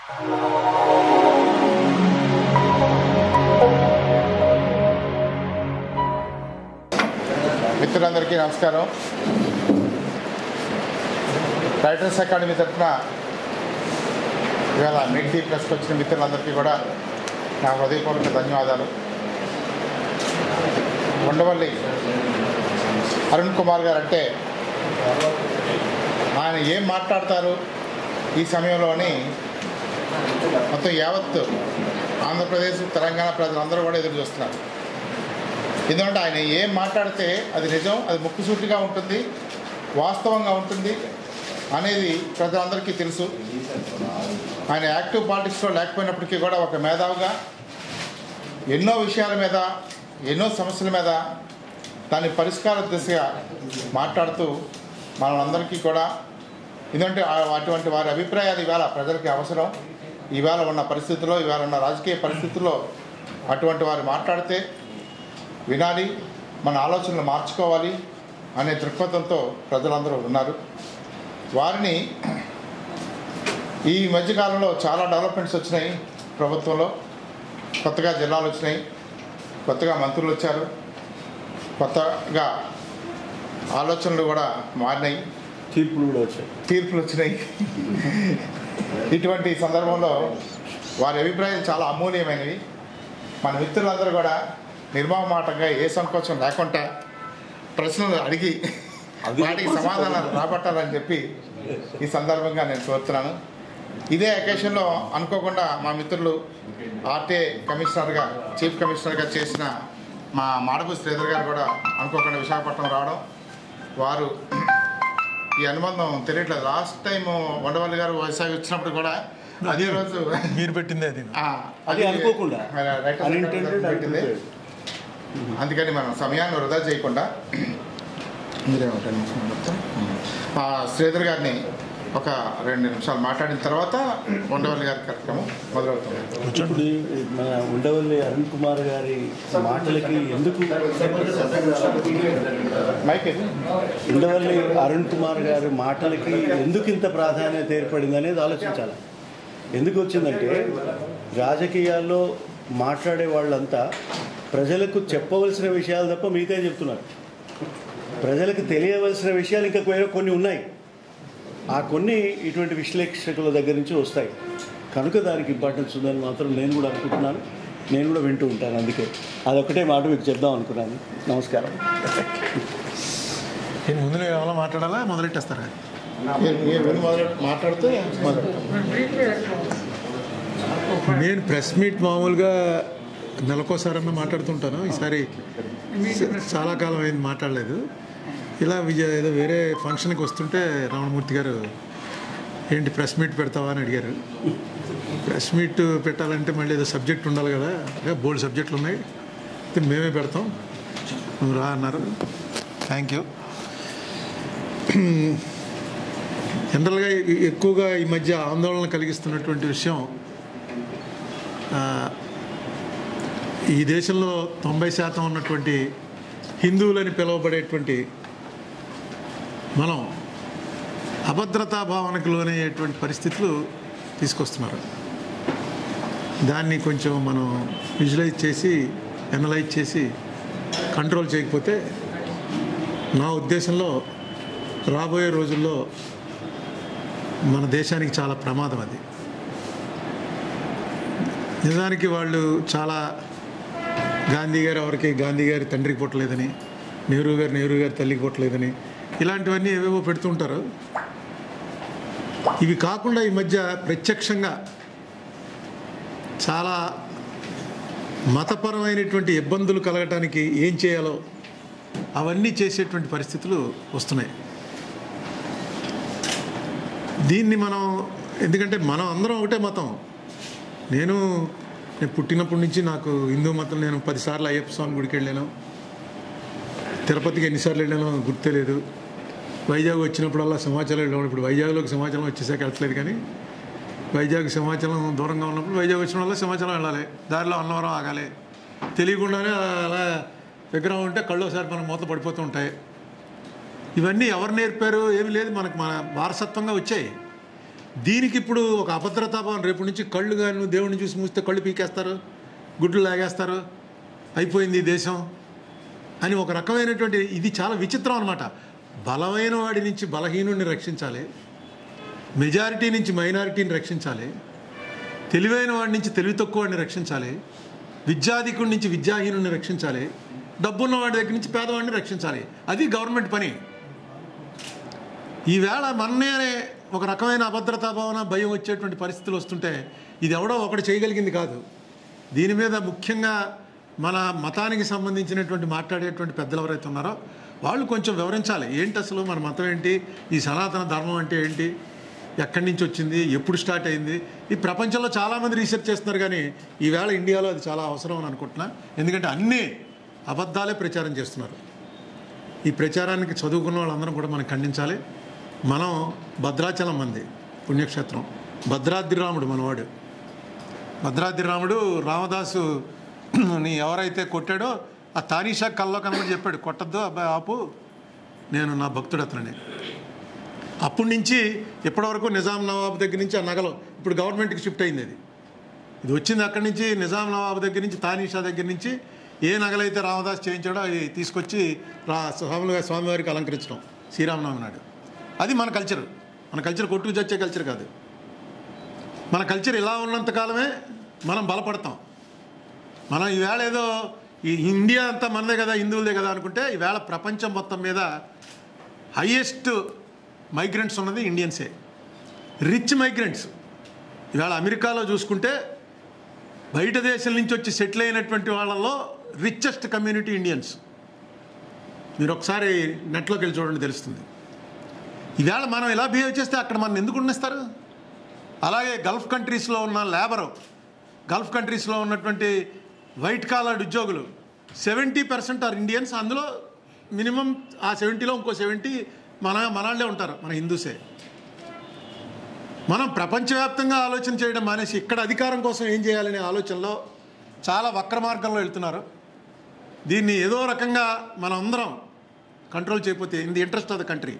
మిత్రులందరికీ నమస్కారం writers academy తరఫున ఇవాళ మిడ్ డి ప్లస్కి వచ్చిన మిత్రులందరికీ కూడా నా హృదయపూర్వక ధన్యవాదాలు ఉండవల్లి అరుణ్ కుమార్ గారు అంటే ఆయన ఏం మాట్లాడతారు ఈ సమయంలోని మొత్తం యావత్ ఆంధ్రప్రదేశ్ తెలంగాణ ప్రజలందరూ కూడా ఎదురు చూస్తున్నారు ఎందుకంటే ఆయన ఏం మాట్లాడితే అది నిజం అది ముక్కుసూటిగా ఉంటుంది వాస్తవంగా ఉంటుంది అనేది ప్రజలందరికీ తెలుసు ఆయన యాక్టివ్ పాలిటిక్స్లో లేకపోయినప్పటికీ కూడా ఒక మేధావుగా ఎన్నో విషయాల మీద ఎన్నో సమస్యల మీద దాని పరిష్కార దిశగా మాట్లాడుతూ మనందరికీ కూడా ఎందుకంటే ఆ- అటువంటి వారి అభిప్రాయాలు ఇవాళ ప్రజలకి అవసరం ఇవాళ ఉన్న పరిస్థితుల్లో ఇవాళ ఉన్న రాజకీయ పరిస్థితుల్లో అటువంటి వారు మాట్లాడితే వినాలి మన ఆలోచనలు మార్చుకోవాలి అనే దృక్పథంతో ప్రజలందరూ ఉన్నారు వారిని ఈ మధ్యకాలంలో చాలా డెవలప్మెంట్స్ వచ్చినాయి ప్రభుత్వంలో కొత్తగా జిల్లాలు వచ్చినాయి కొత్తగా మంత్రులు వచ్చారు కొత్తగా ఆలోచనలు కూడా మారినాయి తీర్పులు కూడా వచ్చాయి తీర్పులు వచ్చినాయి ఇటువంటి సందర్భంలో వారి అభిప్రాయాలు చాలా అమూల్యమైనవి మన మిత్రులందరూ కూడా నిర్మమాటంగా ఏ సంకోచం లేకుండా ప్రశ్నలు అడిగి వాటికి సమాధానాలు రాబట్టాలని చెప్పి ఈ సందర్భంగా నేను కోరుతున్నాను ఇదే అకేషన్లో అనుకోకుండా మా మిత్రులు ఆర్టీఐ కమిషనర్గా చీఫ్ కమిషనర్గా చేసిన మా మాడపు శ్రీధర్ గారు కూడా అనుకోకుండా విశాఖపట్నం రావడం వారు ఈ అనుబంధం తెలియట్లేదు లాస్ట్ టైం వండవల్లి గారు వైశాఖ వచ్చినప్పుడు కూడా అదే రోజు మీరు పెట్టిందే అది ఆ, అది అనుకోకుండా. మన రైటర్ Unintended, సెక్రటరీ పెట్టింది unprepared. అందుకని మనం సమయాన్ని వృధా చేయకుండా మీరేమో రెండు నిమిషాలు చెప్తారా? ఆ, శ్రీధర్ గారిని ఒక రెండు నిమిషాలు మాట్లాడిన తర్వాత ఉండవల్లి గారి కార్యక్రమం మొదలవుతుంది ఇప్పుడు మన ఉండవల్లి అరుణ్ కుమార్ గారి మాటలకి ఎందుకు మైక్ ఇది. ఉండవల్లి అరుణ్ కుమార్ గారి మాటలకి ఎందుకు ఇంత ప్రాధాన్యత ఏర్పడింది అనేది ఆలోచించాలి ఎందుకు వచ్చిందంటే రాజకీయాల్లో మాట్లాడే వాళ్ళంతా ప్రజలకు చెప్పవలసిన విషయాలు తప్ప మిగతా చెప్తున్నారు ప్రజలకు తెలియవలసిన విషయాలు ఇంకా వేరే కొన్ని ఉన్నాయి ఆ కొన్ని ఇటువంటి విశ్లేషకుల దగ్గర నుంచి వస్తాయి కనుక దానికి ఇంపార్టెన్స్ ఉందని మాత్రం నేను కూడా అనుకుంటున్నాను నేను కూడా వింటూ ఉంటాను అందుకే అదొకటే మాట మీకు చెప్దాం అనుకున్నాను నమస్కారం నేను ముందు నేను ఏమైనా మాట్లాడాలా మొదలెట్టేస్తారా మీరు మీరు విని మొదలు మాట్లాడితే మొదలు నేను ప్రెస్ మీట్ మామూలుగా నెలకోసారన్నా మాట్లాడుతుంటాను ఈసారి చ- చాలా కాలం అయింది మాట్లాడలేదు ఇలా విజయ ఏదో వేరే ఫంక్షన్కి వస్తుంటే రమణమూర్తి గారు ఏంటి ప్రెస్ మీట్ పెడతావా అని అడిగారు ప్రెస్ మీట్ పెట్టాలంటే మళ్ళీ ఏదో సబ్జెక్ట్ ఉండాలి కదా బోల్డ్ సబ్జెక్టులు ఉన్నాయి అయితే మేమే పెడతాం నువ్వు రా అన్నారు థ్యాంక్ యూ జనరల్గా ఎ- ఎక్కువగా ఈ మధ్య ఆందోళన కలిగిస్తున్నటువంటి విషయం ఆ, ఈ దేశంలో తొంభై శాతం ఉన్నటువంటి హిందువులని పిలువబడేటువంటి మనం అభద్రతా భావనకు లోనయ్యేటువంటి పరిస్థితులు తీసుకొస్తున్నారు దాన్ని కొంచెం మనం విజువలైజ్ చేసి అనలైజ్ చేసి కంట్రోల్ చేయకపోతే నా ఉద్దేశంలో రాబోయే రోజుల్లో మన దేశానికి చాలా ప్రమాదం అది నిజానికి వాళ్ళు చాలా గాంధీ గారు ఎవరికి గాంధీ గారి తండ్రికి పుట్టలేదని నెహ్రూ గారు నెహ్రూ గారి తల్లికి పుట్టలేదని ఇలాంటివన్నీ ఏవేవో పెడుతుంటారు ఇవి కాకుండా ఈ మధ్య ప్రత్యక్షంగా చాలా మతపరమైనటువంటి ఇబ్బందులు కలగటానికి ఏం చేయాలో అవన్నీ చేసేటువంటి పరిస్థితులు వస్తున్నాయి దీన్ని మనం ఎందుకంటే మనం అందరం ఒకటే మతం నేను నేను పుట్టినప్పటి నుంచి నాకు హిందూ మతం నేను పదిసార్లు అయ్యప్ప స్వామి గుడికి వెళ్ళాను తిరుపతికి ఎన్నిసార్లు వెళ్ళానో గుర్తే లేదు వైజాగ్ వచ్చినప్పుడల్లా సింహాచలం వెళ్ళాను ఇప్పుడు వైజాగ్లోకి సింహాచలం వచ్చేసాక వెళ్ళట్లేదు కానీ వైజాగ్ సింహాచలం దూరంగా ఉన్నప్పుడు వైజాగ్ వచ్చిన సింహాచలం వెళ్ళాలి దారిలో అన్నవరం ఆగాలి తెలియకుండానే అలా విగ్రహం ఉంటే కళ్ళు ఒకసారి మనకు మూత పడిపోతూ ఉంటాయి ఇవన్నీ ఎవరు నేర్పారు ఏమి లేదు మనకు మన వారసత్వంగా వచ్చాయి దీనికి ఇప్పుడు ఒక అభద్రతాభావం రేపు నుంచి కళ్ళు కానీ నువ్వు దేవుడిని చూసి మూస్తే కళ్ళు పీకేస్తారు గుడ్లు లాగేస్తారు అయిపోయింది ఈ దేశం అని ఒక రకమైనటువంటి ఇది చాలా విచిత్రం అనమాట బలమైన వాడి నుంచి బలహీనుడిని రక్షించాలి మెజారిటీ నుంచి మైనారిటీని రక్షించాలి తెలివైన వాడి నుంచి తెలివి తక్కువ వాడిని రక్షించాలి విద్యాధికుడి నుంచి విద్యాహీనుడిని రక్షించాలి డబ్బున్న వాడి దగ్గర నుంచి పేదవాడిని రక్షించాలి అది గవర్నమెంట్ పని ఈవేళ మన్నే ఒక రకమైన అభద్రతా భావన భయం వచ్చేటువంటి పరిస్థితులు వస్తుంటే ఇది ఎవడో ఒకటి చేయగలిగింది కాదు దీని మీద ముఖ్యంగా మన మతానికి సంబంధించినటువంటి మాట్లాడేటువంటి పెద్దలు ఎవరైతే ఉన్నారో వాళ్ళు కొంచెం వివరించాలి ఏంటి అసలు మన మతం ఏంటి ఈ సనాతన ధర్మం అంటే ఏంటి ఎక్కడి నుంచి వచ్చింది ఎప్పుడు స్టార్ట్ అయింది ఈ ప్రపంచంలో చాలామంది రీసెర్చ్ చేస్తున్నారు కానీ ఈవేళ ఇండియాలో అది చాలా అవసరం అని అనుకుంటున్నా ఎందుకంటే అన్నీ అబద్ధాలే ప్రచారం చేస్తున్నారు ఈ ప్రచారానికి చదువుకున్న వాళ్ళందరం కూడా మనం ఖండించాలి మనం భద్రాచలం మంది పుణ్యక్షేత్రం భద్రాద్రి రాముడు మనవాడు భద్రాద్రి రాముడు రామదాసు ని ఎవరైతే కొట్టాడో ఆ తానీషా కల్లో కనబడి చెప్పాడు కొట్టద్దు అబ్బాయి ఆపు నేను నా భక్తుడు అతనని అప్పటి నుంచి ఇప్పటివరకు నిజాం నవాబు దగ్గర నుంచి ఆ నగలు ఇప్పుడు గవర్నమెంట్కి షిఫ్ట్ అయింది అది ఇది వచ్చింది అక్కడి నుంచి నిజాం నవాబు దగ్గర నుంచి తానీషా దగ్గర నుంచి ఏ నగలైతే రామదాస్ చేయించాడో అవి తీసుకొచ్చి రా స్వామి స్వామివారికి అలంకరించడం శ్రీరామనవమి నాడు అది మన కల్చర్ మన కల్చర్ కొట్టుకు చచ్చే కల్చర్ కాదు మన కల్చర్ ఇలా ఉన్నంత కాలమే మనం బలపడతాం మనం ఈవేళ ఏదో ఈ ఇండియా అంతా మనదే కదా హిందువులదే కదా అనుకుంటే ఈవేళ ప్రపంచం మొత్తం మీద హయ్యెస్ట్ మైగ్రెంట్స్ ఉన్నది ఇండియన్సే రిచ్ మైగ్రెంట్స్ ఇవాళ అమెరికాలో చూసుకుంటే బయట దేశం నుంచి వచ్చి సెటిల్ అయినటువంటి వాళ్ళలో రిచెస్ట్ కమ్యూనిటీ ఇండియన్స్ మీరు ఒకసారి నెట్లోకి వెళ్ళి చూడండి తెలుస్తుంది ఈవేళ మనం ఎలా బిహేవ్ చేస్తే అక్కడ మనం ఎందుకు ఉండేస్తారు అలాగే గల్ఫ్ కంట్రీస్లో ఉన్న లేబరు గల్ఫ్ కంట్రీస్లో ఉన్నటువంటి వైట్ కాలర్డ్ ఉద్యోగులు సెవెంటీ పర్సెంట్ ఆర్ ఇండియన్స్ అందులో మినిమం ఆ సెవెంటీలో ఇంకో సెవెంటీ మన మనళ్ళే ఉంటారు మన హిందూసే మనం ప్రపంచవ్యాప్తంగా ఆలోచన చేయడం మానేసి ఇక్కడ అధికారం కోసం ఏం చేయాలనే ఆలోచనలో చాలా వక్ర మార్గంలో వెళ్తున్నారు దీన్ని ఏదో రకంగా మనం అందరం కంట్రోల్ చేయకపోతే in the interest of the country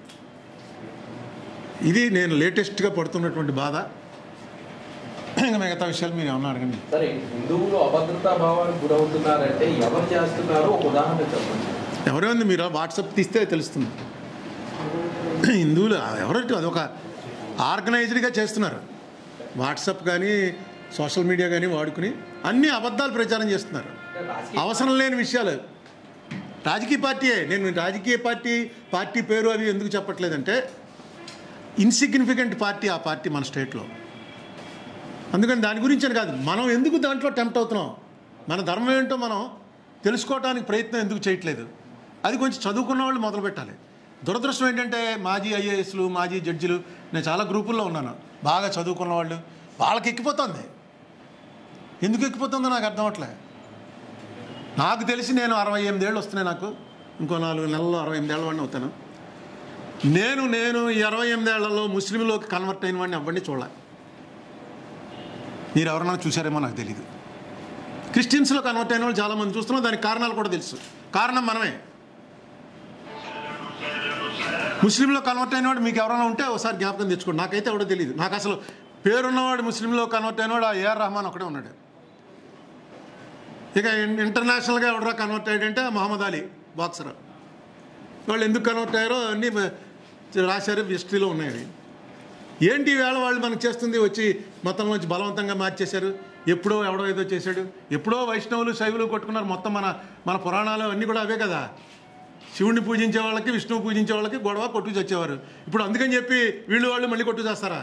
ఇది నేను లేటెస్ట్గా పడుతున్నటువంటి బాధ ఇంకా మిగతా విషయాలు మీరు ఏమన్నా అడగండి సరే హిందువులు అభద్రతా భావానికి గురవుతున్నారంటే ఎవరు చేస్తున్నారో ఒక ఉదాహరణ చెప్పండి ఎవరైంది మీరు వాట్సాప్ తీస్తే తెలుస్తుంది హిందువులు ఎవరంటే అదొక ఆర్గనైజ్డ్గా చేస్తున్నారు వాట్సాప్ కానీ సోషల్ మీడియా కానీ వాడుకుని అన్ని అబద్ధాలు ప్రచారం చేస్తున్నారు అంటే రాజకీయ అవసరం లేని విషయాలు రాజకీయ పార్టీయే నేను రాజకీయ పార్టీ పార్టీ పేరు అవి ఎందుకు చెప్పట్లేదంటే ఇన్సిగ్నిఫికెంట్ పార్టీ ఆ పార్టీ మన స్టేట్లో అందుకని దాని గురించి అని కాదు మనం ఎందుకు దాంట్లో టెంప్ట్ అవుతున్నాం మన ధర్మం ఏంటో మనం తెలుసుకోవడానికి ప్రయత్నం ఎందుకు చేయట్లేదు అది కొంచెం చదువుకున్న వాళ్ళు మొదలు పెట్టాలి దురదృష్టం ఏంటంటే మాజీ ఐఏఎస్లు మాజీ జడ్జిలు నేను చాలా గ్రూపుల్లో ఉన్నాను బాగా చదువుకున్న వాళ్ళు వాళ్ళకి ఎక్కిపోతుంది ఎందుకు ఎక్కిపోతుందో నాకు అర్థం అవట్లే నాకు తెలిసి నేను అరవై ఎనిమిదేళ్ళు వస్తున్నాయి నాకు ఇంకో నాలుగు నెలల్లో అరవై ఎనిమిదేళ్ళ వాడిని అవుతాను నేను నేను ఈ అరవై ఎనిమిదేళ్లలో ముస్లింలోకి కన్వర్ట్ అయిన వాడిని అవ్వండి చూడాలి మీరు ఎవరన్నా చూసారేమో నాకు తెలియదు క్రిస్టియన్స్లో కన్వర్ట్ అయిన వాళ్ళు చాలామంది చూస్తున్నాం దానికి కారణాలు కూడా తెలుసు కారణం మనమే ముస్లింలో కన్వర్ట్ అయినవాడు మీకు ఎవరైనా ఉంటే ఒకసారి జ్ఞాపకం తెచ్చుకోండి నాకైతే ఎవడో తెలియదు నాకు అసలు పేరున్నవాడు ముస్లింలో కన్వర్ట్ అయినవాడు ఆ ఏఆర్ రహమాన్ ఒకడే ఉన్నాడు ఇక ఇన్- ఇంటర్నేషనల్గా ఎవడరా కన్వర్ట్ అయ్యాడంటే మహమ్మద్ అలీ బాక్సర్ వాళ్ళు ఎందుకు కన్వర్ట్ అయ్యారో అన్నీ రాశారు హిస్టరీలో ఉన్నాయి అవి. ఏంటి వేళ వాళ్ళు మనకు చేస్తుంది వచ్చి మతంలోంచి బలవంతంగా మార్చేశారు ఎప్పుడో ఎవడో ఏదో చేశాడు ఎప్పుడో వైష్ణవులు శైవులు కొట్టుకున్నారు మొత్తం మన మన పురాణాలు అన్నీ కూడా అవే కదా శివుణ్ణి పూజించే వాళ్ళకి విష్ణువు పూజించే వాళ్ళకి గొడవ కొట్టు చచ్చేవారు ఇప్పుడు అందుకని చెప్పి వీళ్ళు వాళ్ళు మళ్ళీ కొట్టు చేస్తారా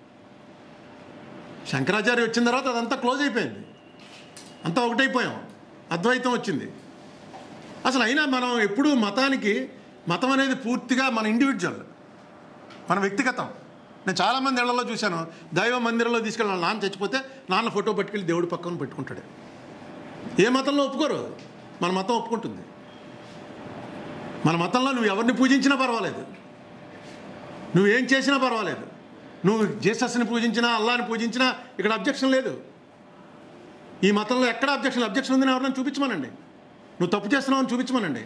శంకరాచార్య వచ్చిన తర్వాత అదంతా క్లోజ్ అయిపోయింది అంతా ఒకటైపోయాం అద్వైతం వచ్చింది అసలు అయినా మనం ఎప్పుడూ మతానికి మతం అనేది పూర్తిగా మన ఇండివిజువల్ మన వ్యక్తిగతం నేను చాలామంది ఇళ్లలో చూశాను దైవ మందిరంలో తీసుకెళ్ళి వాళ్ళ నాన్న చచ్చిపోతే నాన్న ఫోటో పట్టుకెళ్ళి దేవుడి పక్కన పెట్టుకుంటాడు ఏ మతంలో ఒప్పుకోరు మన మతం ఒప్పుకుంటుంది మన మతంలో నువ్వు ఎవరిని పూజించినా పర్వాలేదు నువ్వేం చేసినా పర్వాలేదు నువ్వు జీసస్ని పూజించినా అల్లాని పూజించినా ఇక్కడ అబ్జెక్షన్ లేదు ఈ మతంలో ఎక్కడ అబ్జెక్షన్ అబ్జెక్షన్ ఉందని ఎవరైనా చూపించమనండి నువ్వు తప్పు చేస్తున్నావు అని చూపించమనండి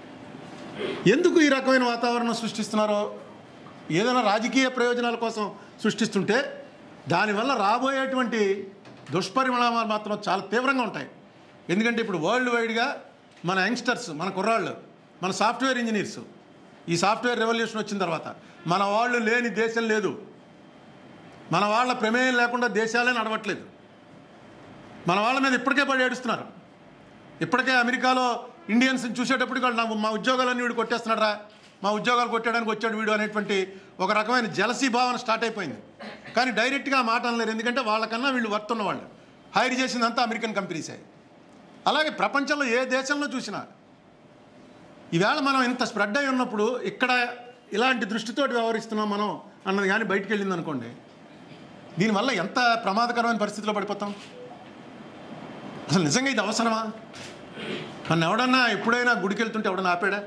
ఎందుకు ఈ రకమైన వాతావరణం సృష్టిస్తున్నారో ఏదైనా రాజకీయ ప్రయోజనాల కోసం సృష్టిస్తుంటే దానివల్ల రాబోయేటువంటి దుష్పరిణామాలు మాత్రం చాలా తీవ్రంగా ఉంటాయి ఎందుకంటే ఇప్పుడు వరల్డ్ వైడ్గా మన యంగ్స్టర్స్ మన కుర్రాళ్ళు మన సాఫ్ట్వేర్ ఇంజనీర్స్ ఈ సాఫ్ట్వేర్ రెవల్యూషన్ వచ్చిన తర్వాత మన వాళ్ళు లేని దేశం లేదు మన వాళ్ళ ప్రమేయం లేకుండా దేశాలే నడవట్లేదు మన వాళ్ళ మీద ఇప్పటికే పడి ఏడుస్తున్నారు ఇప్పటికే అమెరికాలో ఇండియన్స్ చూసేటప్పటికి వాళ్ళు నా- మా ఉద్యోగాలన్నీ వీడు కొట్టేస్తున్నాడు రా మా ఉద్యోగాలు కొట్టడానికి వచ్చాడు వీడు అనేటువంటి ఒక రకమైన జలసీ భావన స్టార్ట్ అయిపోయింది కానీ డైరెక్ట్గా ఆ మాట అనలేరు ఎందుకంటే వాళ్ళకన్నా వీళ్ళు వర్త్ ఉన్నవాళ్ళు హైర్ చేసిందంతా అమెరికన్ కంపెనీసే అలాగే ప్రపంచంలో ఏ దేశంలో చూసినా ఈవేళ మనం ఇంత స్ప్రెడ్ అయి ఉన్నప్పుడు ఇక్కడ ఇలాంటి దృష్టితోటి వ్యవహరిస్తున్నాం మనం అన్నది కానీ బయటికి వెళ్ళింది అనుకోండి దీనివల్ల ఎంత ప్రమాదకరమైన పరిస్థితిలో పడిపోతాం అసలు నిజంగా ఇది అవసరమా నన్ను ఎవడన్నా ఎప్పుడైనా గుడికి వెళ్తుంటే ఎవడన్నా ఆపాడా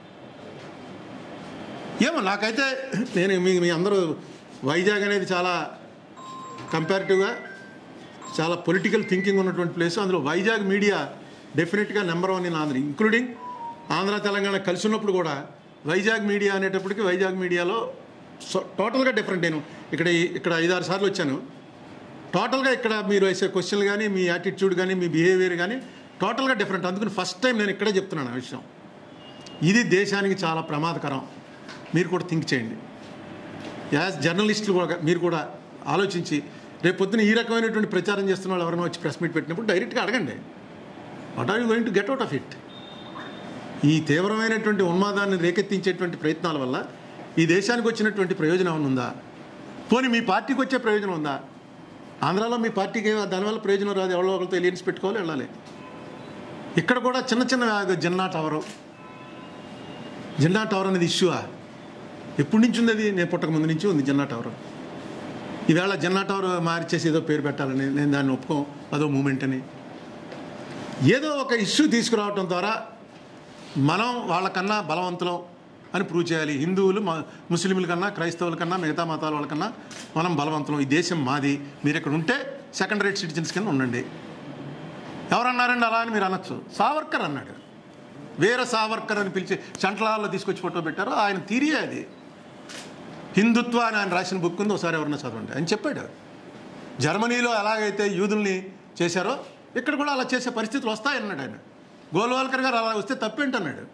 ఏమో నాకైతే నేను మీ మీ అందరూ వైజాగ్ అనేది చాలా కంపారిటివ్గా చాలా పొలిటికల్ థింకింగ్ ఉన్నటువంటి ప్లేస్ అందులో వైజాగ్ మీడియా డెఫినెట్గా number one in Andhra including Andhra Telangana కలిసి ఉన్నప్పుడు కూడా వైజాగ్ మీడియా అనేటప్పటికి వైజాగ్ మీడియాలో సో- టోటల్గా డిఫరెంట్ నేను ఇక్కడ ఈ- ఇక్కడ ఐదారు సార్లు వచ్చాను టోటల్గా ఇక్కడ మీరు వేసే క్వశ్చన్లు కానీ మీ యాటిట్యూడ్ కానీ మీ బిహేవియర్ కానీ టోటల్గా డిఫరెంట్ అందుకని ఫస్ట్ టైం నేను ఇక్కడే చెప్తున్నాను ఆ విషయం ఇది దేశానికి చాలా ప్రమాదకరం మీరు కూడా థింక్ చేయండి యాజ్ జర్నలిస్టులు కూడా మీరు కూడా ఆలోచించి రేపు పొద్దున ఈ రకమైనటువంటి ప్రచారం చేస్తున్న వాళ్ళు ఎవరైనా వచ్చి ప్రెస్ మీట్ పెట్టినప్పుడు డైరెక్ట్గా అడగండి what are you going to get out of it ఈ తీవ్రమైనటువంటి ఉన్మాదాన్ని రేకెత్తించేటువంటి ప్రయత్నాల వల్ల ఈ దేశానికి వచ్చినటువంటి ప్రయోజనం ఏమైనా ఉందా పోనీ మీ పార్టీకి వచ్చే ప్రయోజనం ఉందా ఆంధ్రాలో మీ పార్టీకి ఏం- దానివల్ల ప్రయోజనం రాదు ఎవరో ఒకరితో ఎలియన్స్ పెట్టుకోవాలి వెళ్ళాలి ఇక్కడ కూడా చిన్న చిన్న జిన్నా టవరు జిన్నా టవర్ అనేది ఇష్యూవా ఎప్పటి నుంచి ఉంది అది నేను పుట్టక ముందు నుంచి ఉంది జిన్నా టవర్ ఈవేళ జిన్నా టవర్ మార్చేసి ఏదో పేరు పెట్టాలని నేను దాన్ని ఒప్పుకోం అదో మూమెంట్ అని ఏదో ఒక ఇష్యూ తీసుకురావటం ద్వారా మనం వాళ్ళకన్నా బలవంతులం అని ప్రూవ్ చేయాలి హిందువులు మ- ముస్లింల కన్నా క్రైస్తవుల కన్నా మిగతా మతాల వాళ్ళకన్నా మనం బలవంతులం ఈ దేశం మాది మీరు ఇక్కడ ఉంటే సెకండ్ రేట్ సిటిజన్స్ కింద ఉండండి ఎవరన్నారండి అలా అని మీరు అనొచ్చు సావర్కర్ అన్నాడు వీర సావర్కర్ అని పిలిచి సెంట్రల్లో తీసుకొచ్చి ఫోటో పెట్టారు ఆయన తీరియే అది హిందుత్వ అని ఆయన రాసిన బుక్ ఉంది ఒకసారి ఎవరన్నా చదవండి అని చెప్పాడు జర్మనీలో ఎలాగైతే యూదుల్ని చేశారో ఇక్కడ కూడా అలా చేసే పరిస్థితులు వస్తాయన్నాడు ఆయన గోల్వాల్కర్ గారు అలా వస్తే తప్పేంటన్నాడు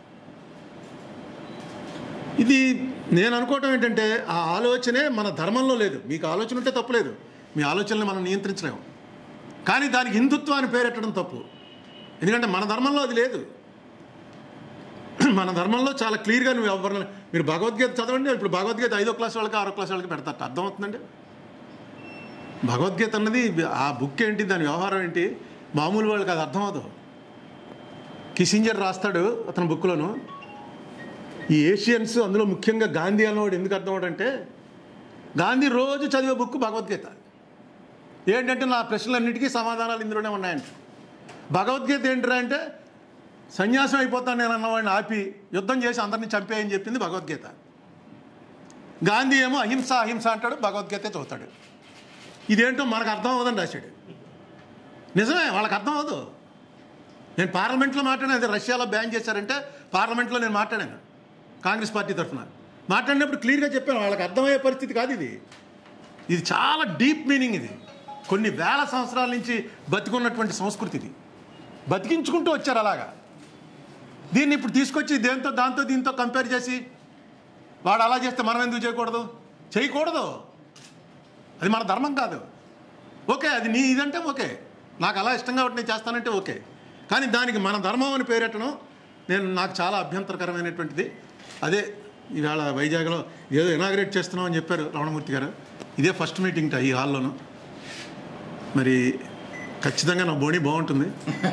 ఇది నేను అనుకోవటం ఏంటంటే ఆ ఆలోచనే మన ధర్మంలో లేదు మీకు ఆలోచన ఉంటే తప్పులేదు మీ ఆలోచనని మనం నియంత్రించలేము కానీ దానికి హిందుత్వ అని పేరెట్టడం తప్పు ఎందుకంటే మన ధర్మంలో అది లేదు మన ధర్మంలో చాలా క్లియర్గా నువ్వు ఎవరిని మీరు భగవద్గీత చదవండి ఇప్పుడు భగవద్గీత ఐదో క్లాస్ వాళ్ళకి ఆరో క్లాస్ వాళ్ళకి పెడతారు అర్థమవుతుందండి భగవద్గీత అన్నది ఆ బుక్ ఏంటి దాని వ్యవహారం ఏంటి మామూలు వాళ్ళకి అది అర్థమవుతుంది కిసింజర్ రాస్తాడు అతని బుక్లోను ఈ ఏషియన్స్ అందులో ముఖ్యంగా గాంధీ అన్నవాడు ఎందుకు అర్థమవుడంటే గాంధీ రోజు చదివే బుక్ భగవద్గీత ఏంటంటే నా ప్రశ్నలన్నిటికీ సమాధానాలు ఇందులోనే ఉన్నాయంట భగవద్గీత ఏంటిరా అంటే సన్యాసం అయిపోతాను నేను అన్నవాడిని ఆపి యుద్ధం చేసి అందరినీ చంపేయని చెప్పింది భగవద్గీత గాంధీ ఏమో అహింస అహింస అంటాడు భగవద్గీత చదువుతాడు ఇదేంటో మనకు అర్థం అవ్వదని రాశాడు నిజమే వాళ్ళకి అర్థం అవ్వదు నేను పార్లమెంట్లో మాట్లాడాను అదే రష్యాలో బ్యాన్ చేశారంటే పార్లమెంట్లో నేను మాట్లాడాను కాంగ్రెస్ పార్టీ తరఫున మాట్లాడినప్పుడు క్లియర్గా చెప్పాను వాళ్ళకి అర్థమయ్యే పరిస్థితి కాదు ఇది ఇది చాలా డీప్ మీనింగ్ ఇది కొన్ని వేల సంవత్సరాల నుంచి బతికున్నటువంటి సంస్కృతి ఇది బతికించుకుంటూ వచ్చారు అలాగా దీన్ని ఇప్పుడు తీసుకొచ్చి దేంతో దాంతో దీంతో కంపేర్ చేసి వాడు అలా చేస్తే మనం ఎందుకు చేయకూడదు చేయకూడదు అది మన ధర్మం కాదు ఓకే అది నీ ఇదంటే ఓకే నాకు అలా ఇష్టంగా ఒకటి నేను చేస్తానంటే ఓకే కానీ దానికి మన ధర్మం అని పేరెట్టడం నేను నాకు చాలా అభ్యంతరకరమైనటువంటిది అదే ఈవేళ వైజాగ్లో ఏదో ఇనాగ్రేట్ చేస్తున్నాం అని చెప్పారు రమణమూర్తి గారు ఇదే ఫస్ట్ మీటింగ్ ఈ హాల్లోను మరి ఖచ్చితంగా నా బోణి బాగుంటుంది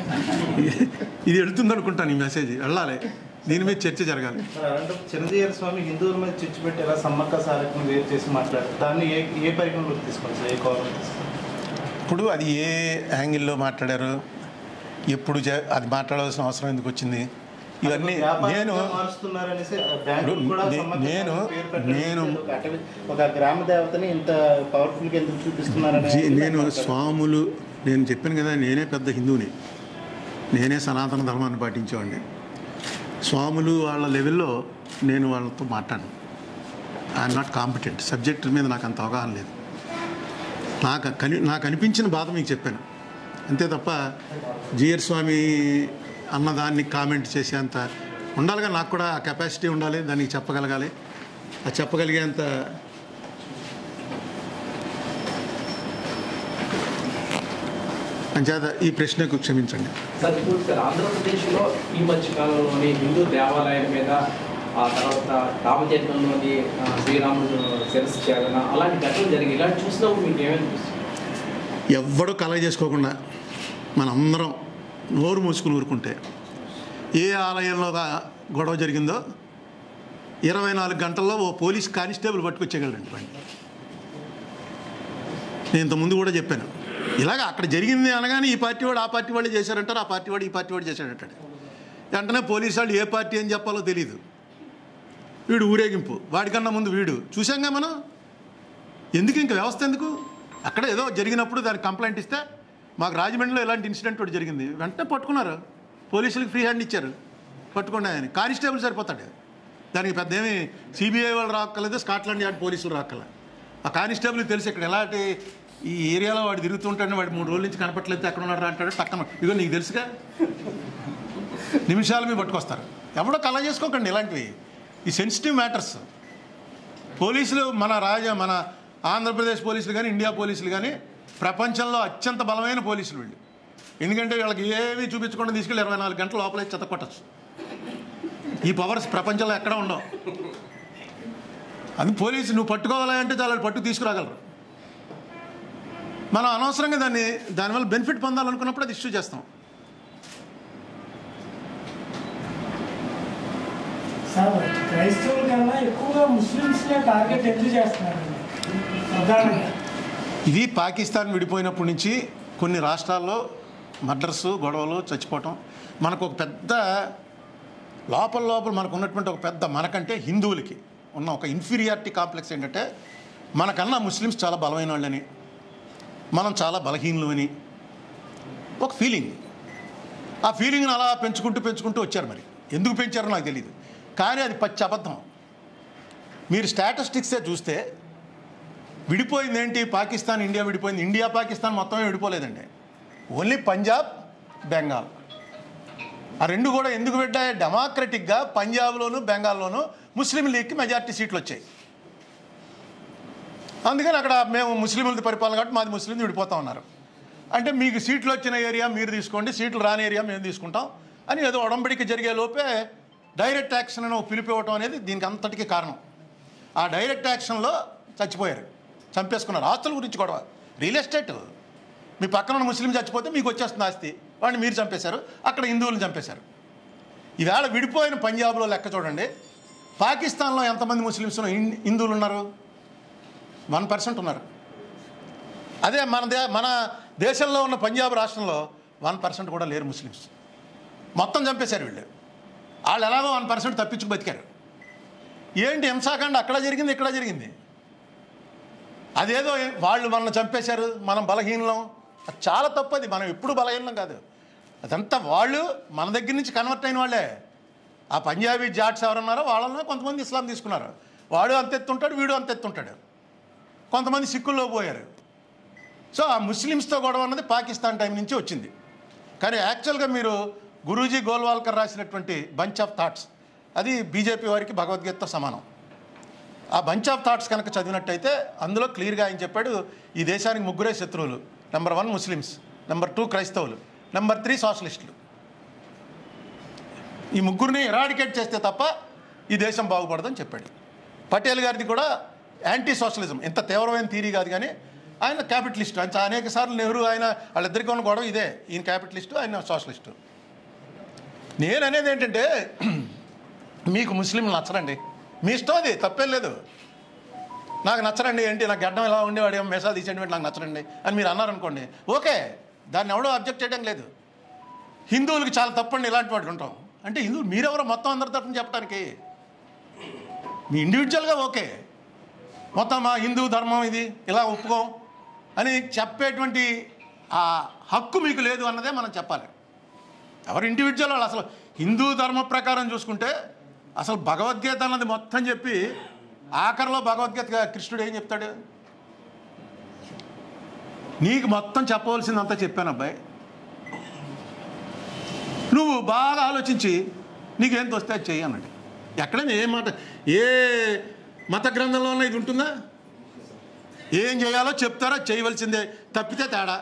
ఇది వెళ్తుంది అనుకుంటాను ఈ మెసేజ్ వెళ్ళాలి దీని మీద చర్చ జరగాలి మరి అలాంటి చిరంజీవి స్వామి హిందువుల మీద చిచ్చు పెట్టి ఎలా సమ్మక్క సారకం వేరు చేసి మాట్లాడారు దాన్ని ఏ ఏ పరిగణలోకి తీసుకోవాలి సార్ ఏ కోణంలో తీసుకోవాలి ఇప్పుడు అది ఏ యాంగిల్లో మాట్లాడారు ఎప్పుడు జ- అది మాట్లాడాల్సిన అవసరం ఎందుకు వచ్చింది ఇవన్నీ వ్యాపారంగా నేను మారుస్తున్నారనేసి బ్యాంకులు కూడా నే- సమ్మక్క నేను- సారకం పేరు పెట్టడం నేను- ఒక అటవీ- ఒక గ్రామ దేవతని ఇంత పవర్ఫుల్ గా ఎందుకు చూపిస్తున్నారని జీ- నేను స్వాములు నేను చెప్పాను కదా నేనే పెద్ద హిందువుని నేనే సనాతన ధర్మాన్ని పాటించేవాడిని స్వాములు వాళ్ళ లెవెల్లో నేను వాళ్ళతో మాట్లాడను ఐఎమ్ నాట్ కాంపిటెంట్ సబ్జెక్ట్ మీద నాకు అంత అవగాహన లేదు నాకు కని నాకు అనిపించిన బాధ మీకు చెప్పాను అంతే తప్ప జిఆర్ స్వామి అన్నదాన్ని కామెంట్ చేసేంత ఉండాలిగా నాకు కూడా ఆ కెపాసిటీ ఉండాలి దానికి చెప్పగలగాలి ఆ చెప్పగలిగేంత అంచేత ఈ ప్రశ్నకు క్షమించండి సార్ ఇప్పుడు సార్ ఆంధ్రప్రదేశ్లో ఈ మధ్య కాలంలోని హిందూ దేవాలయాల మీద ఆ తర్వాత రామచంద్రంలోని ఆ, శ్రీరాముడు శిరస్సు చేయాలన్న అలాంటి ఘటనలు జరిగి ఇలాంటి చూసినప్పుడు మీకు ఏమనిపిస్తుంది ఎవ్వడూ కలగ చేసుకోకుండా మనందరం నోరు మూసుకుని ఊరుకుంటే ఏ ఆలయంలో గా- గొడవ జరిగిందో ఇరవై నాలుగు గంటల్లో ఓ పోలీస్ కానిస్టేబుల్ పట్టుకొచ్చేయగలరండి బండి నేను ఇంతకుముందు కూడా చెప్పాను ఇలాగ అక్కడ జరిగింది అనగానే ఈ పార్టీ వాడు ఆ పార్టీ వాళ్ళు చేశారంటారు ఆ పార్టీ వాడు ఈ పార్టీ వాడు చేశాడంటాడు వెంటనే పోలీసు వాళ్ళు ఏ పార్టీ అని చెప్పాలో తెలియదు వీడు ఊరేగింపు వాడికన్నా ముందు వీడు చూసాంగా మనం ఎందుకు ఇంక వ్యవస్థ ఎందుకు అక్కడ ఏదో జరిగినప్పుడు దానికి కంప్లైంట్ ఇస్తే మాకు రాజమండ్రిలో ఇలాంటి ఇన్సిడెంట్ ఒకటి జరిగింది వెంటనే పట్టుకున్నారు పోలీసులకు ఫ్రీ హ్యాండ్ ఇచ్చారు పట్టుకున్నా అని కానిస్టేబుల్ సరిపోతాడు దానికి పెద్ద ఏమి సిబిఐ వాళ్ళు రాక్కలేదు స్కాట్లాండ్ యార్డ్ పోలీసులు రాక్కల ఆ కానిస్టేబుల్ తెలుసు ఇక్కడ ఎలాంటి ఈ ఏరియాలో వాడు తిరుగుతుంటాడు వాడు మూడు రోజుల నుంచి కనపట్లేదు ఎక్కడ ఉన్నాడు రా అంటాడు పక్కన ఇగో నీకు తెలుసుగా నిమిషాలు మీద పట్టుకొస్తారు ఎవడో కళ చేసుకోకండి ఇలాంటివి ఈ సెన్సిటివ్ మ్యాటర్స్ పోలీసులు మన రాజ మన ఆంధ్రప్రదేశ్ పోలీసులు కానీ ఇండియా పోలీసులు కానీ ప్రపంచంలో అత్యంత బలమైన పోలీసులు వీళ్ళు ఎందుకంటే వీళ్ళకి ఏవి చూపించకుండా తీసుకెళ్ళి ఇరవై నాలుగు గంటల లోపలే చెత్త కొట్టచ్చు ఈ పవర్స్ ప్రపంచంలో ఎక్కడ ఉండవు అది పోలీసు నువ్వు పట్టుకోవాలంటే చాలా పట్టుకు తీసుకురాగలరు మనం అనవసరంగా దాన్ని దానివల్ల బెనిఫిట్ పొందాలనుకున్నప్పుడు అది ఇష్యూ చేస్తాం సార్ క్రైస్తవుల కన్నా ఎక్కువగా ముస్లిమ్స్నే టార్గెట్ ఎందుకు చేస్తున్నారండి ప్రధానంగా ఇది పాకిస్తాన్ విడిపోయినప్పటి నుంచి కొన్ని రాష్ట్రాల్లో మర్డర్స్ గొడవలు చచ్చిపోవటం మనకు ఒక పెద్ద లోపల లోపల మనకు ఉన్నటువంటి ఒక పెద్ద మనకంటే హిందువులకి ఉన్న ఒక ఇన్ఫీరియారిటీ కాంప్లెక్స్ ఏంటంటే మనకన్నా ముస్లిమ్స్ చాలా బలమైన వాళ్ళని మనం చాలా బలహీనులు అని ఒక ఫీలింగ్ ఆ ఫీలింగ్ని అలా పెంచుకుంటూ పెంచుకుంటూ వచ్చారు మరి ఎందుకు పెంచారో నాకు తెలియదు కానీ అది పచ్చి అబద్ధం మీరు స్టాటిస్టిక్సే చూస్తే విడిపోయింది ఏంటి పాకిస్తాన్ ఇండియా విడిపోయింది ఇండియా పాకిస్తాన్ మొత్తమే విడిపోలేదండి ఓన్లీ పంజాబ్ బెంగాల్ ఆ రెండు కూడా ఎందుకు పెట్టాయి డెమోక్రటిక్గా పంజాబ్లోను బెంగాల్లోను ముస్లిం లీగ్కి మెజార్టీ సీట్లు వచ్చాయి అందుకని అక్కడ మేము ముస్లింలది పరిపాలన కాబట్టి మాది ముస్లింలు విడిపోతా ఉన్నారు అంటే మీకు సీట్లు వచ్చిన ఏరియా మీరు తీసుకోండి సీట్లు రాని ఏరియా మేము తీసుకుంటాం అని ఏదో ఒడంబడికి జరిగే లోపే డైరెక్ట్ యాక్షన్ అని ఒక పిలుపు ఇవ్వటం అనేది దీనికి అంతటికీ కారణం ఆ డైరెక్ట్ యాక్షన్లో చచ్చిపోయారు చంపేసుకున్నారు ఆస్తుల గురించి గొడవ రియల్ ఎస్టేట్ మీ పక్కన ఉన్న ముస్లిం చచ్చిపోతే మీకు వచ్చేస్తుంది ఆస్తి వాడిని మీరు చంపేశారు అక్కడ హిందువులను చంపేశారు ఈవేళ విడిపోయిన పంజాబ్లో లెక్క చూడండి పాకిస్తాన్లో ఎంతమంది ముస్లిమ్స్ ఉన్నారు? హిం- హిందువులు ఉన్నారు వన్ పర్సెంట్ ఉన్నారు అదే మన దే మన దేశంలో ఉన్న పంజాబ్ రాష్ట్రంలో వన్ పర్సెంట్ కూడా లేరు ముస్లిమ్స్ మొత్తం చంపేశారు వీళ్ళు వాళ్ళు ఎలాగో వన్ పర్సెంట్ తప్పించుకు బతికారు ఏంటి హింసాకాండ అక్కడ జరిగింది ఇక్కడ జరిగింది అదేదో వాళ్ళు మనల్ని చంపేశారు మనం బలహీనం అది చాలా తప్పు అది మనం ఎప్పుడు బలహీనం కాదు అదంతా వాళ్ళు మన దగ్గర నుంచి కన్వర్ట్ అయిన వాళ్ళే ఆ పంజాబీ జాట్స్ ఎవరున్నారో వాళ్ళలో కొంతమంది ఇస్లాం తీసుకున్నారు వాడు అంత ఎత్తుంటాడు వీడు అంత ఎత్తుంటాడు కొంతమంది సిక్కుల్లో పోయారు సో ఆ ముస్లిమ్స్తో గొడవ అన్నది పాకిస్తాన్ టైం నుంచి వచ్చింది కానీ యాక్చువల్గా మీరు గురూజీ గోల్వాల్కర్ రాసినటువంటి బంచ్ ఆఫ్ థాట్స్ అది బీజేపీ వారికి భగవద్గీతతో సమానం ఆ బంచ్ ఆఫ్ థాట్స్ కనుక చదివినట్టయితే అందులో క్లియర్గా ఆయన చెప్పాడు ఈ దేశానికి ముగ్గురే శత్రువులు number one Muslims number two క్రైస్తవులు నెంబర్ త్రీ సోషలిస్టులు ఈ ముగ్గురిని ఎరాడికేట్ చేస్తే తప్ప ఈ దేశం బాగుపడదని చెప్పాడు పటేల్ గారిది కూడా యాంటీ సోషలిజం ఇంత తీవ్రమైన థీరీ కాదు కానీ ఆయన క్యాపిటలిస్ట్ ఆయన అనేక సార్లు నెహ్రూ ఆయన వాళ్ళిద్దరికీ ఉన్న గొడవ ఇదే ఈయన క్యాపిటలిస్టు ఆయన సోషలిస్టు నేను అనేది ఏంటంటే మీకు ముస్లింలు నచ్చరండి మీ ఇష్టం అది తప్పేం లేదు నాకు నచ్చరండి ఏంటి నాకు గడ్డం ఎలా ఉండేవాడు ఏమో మెసాలు తీసేయండి నాకు నచ్చరండి అని మీరు అన్నారనుకోండి ఓకే దాన్ని ఎవడో అబ్జెక్ట్ చేయడం లేదు హిందువులకి చాలా తప్పండి ఇలాంటి వాటికి ఉంటాం అంటే హిందువులు మీరెవరో మొత్తం అందరి తరఫున చెప్పడానికి మీ ఇండివిజువల్గా ఓకే మొత్తం మా హిందూ ధర్మం ఇది ఇలా ఒప్పుకోం అని చెప్పేటువంటి ఆ హక్కు మీకు లేదు అన్నదే మనం చెప్పాలి ఎవరు ఇండివిజువల్ వాళ్ళు అసలు హిందూ ధర్మ ప్రకారం చూసుకుంటే అసలు భగవద్గీత అన్నది మొత్తం చెప్పి ఆఖరిలో భగవద్గీత కృష్ణుడు ఏం చెప్తాడు నీకు మొత్తం చెప్పవలసిందంతా చెప్పాను అబ్బాయి నువ్వు బాగా ఆలోచించి నీకేం తోస్తే అది చెయ్యి అన్నాడు ఎక్కడైనా ఏ మాట ఏ మత గ్రంథంలో ఇది ఉంటుందా ఏం చేయాలో చెప్తారో చేయవలసిందే తప్పితే తేడా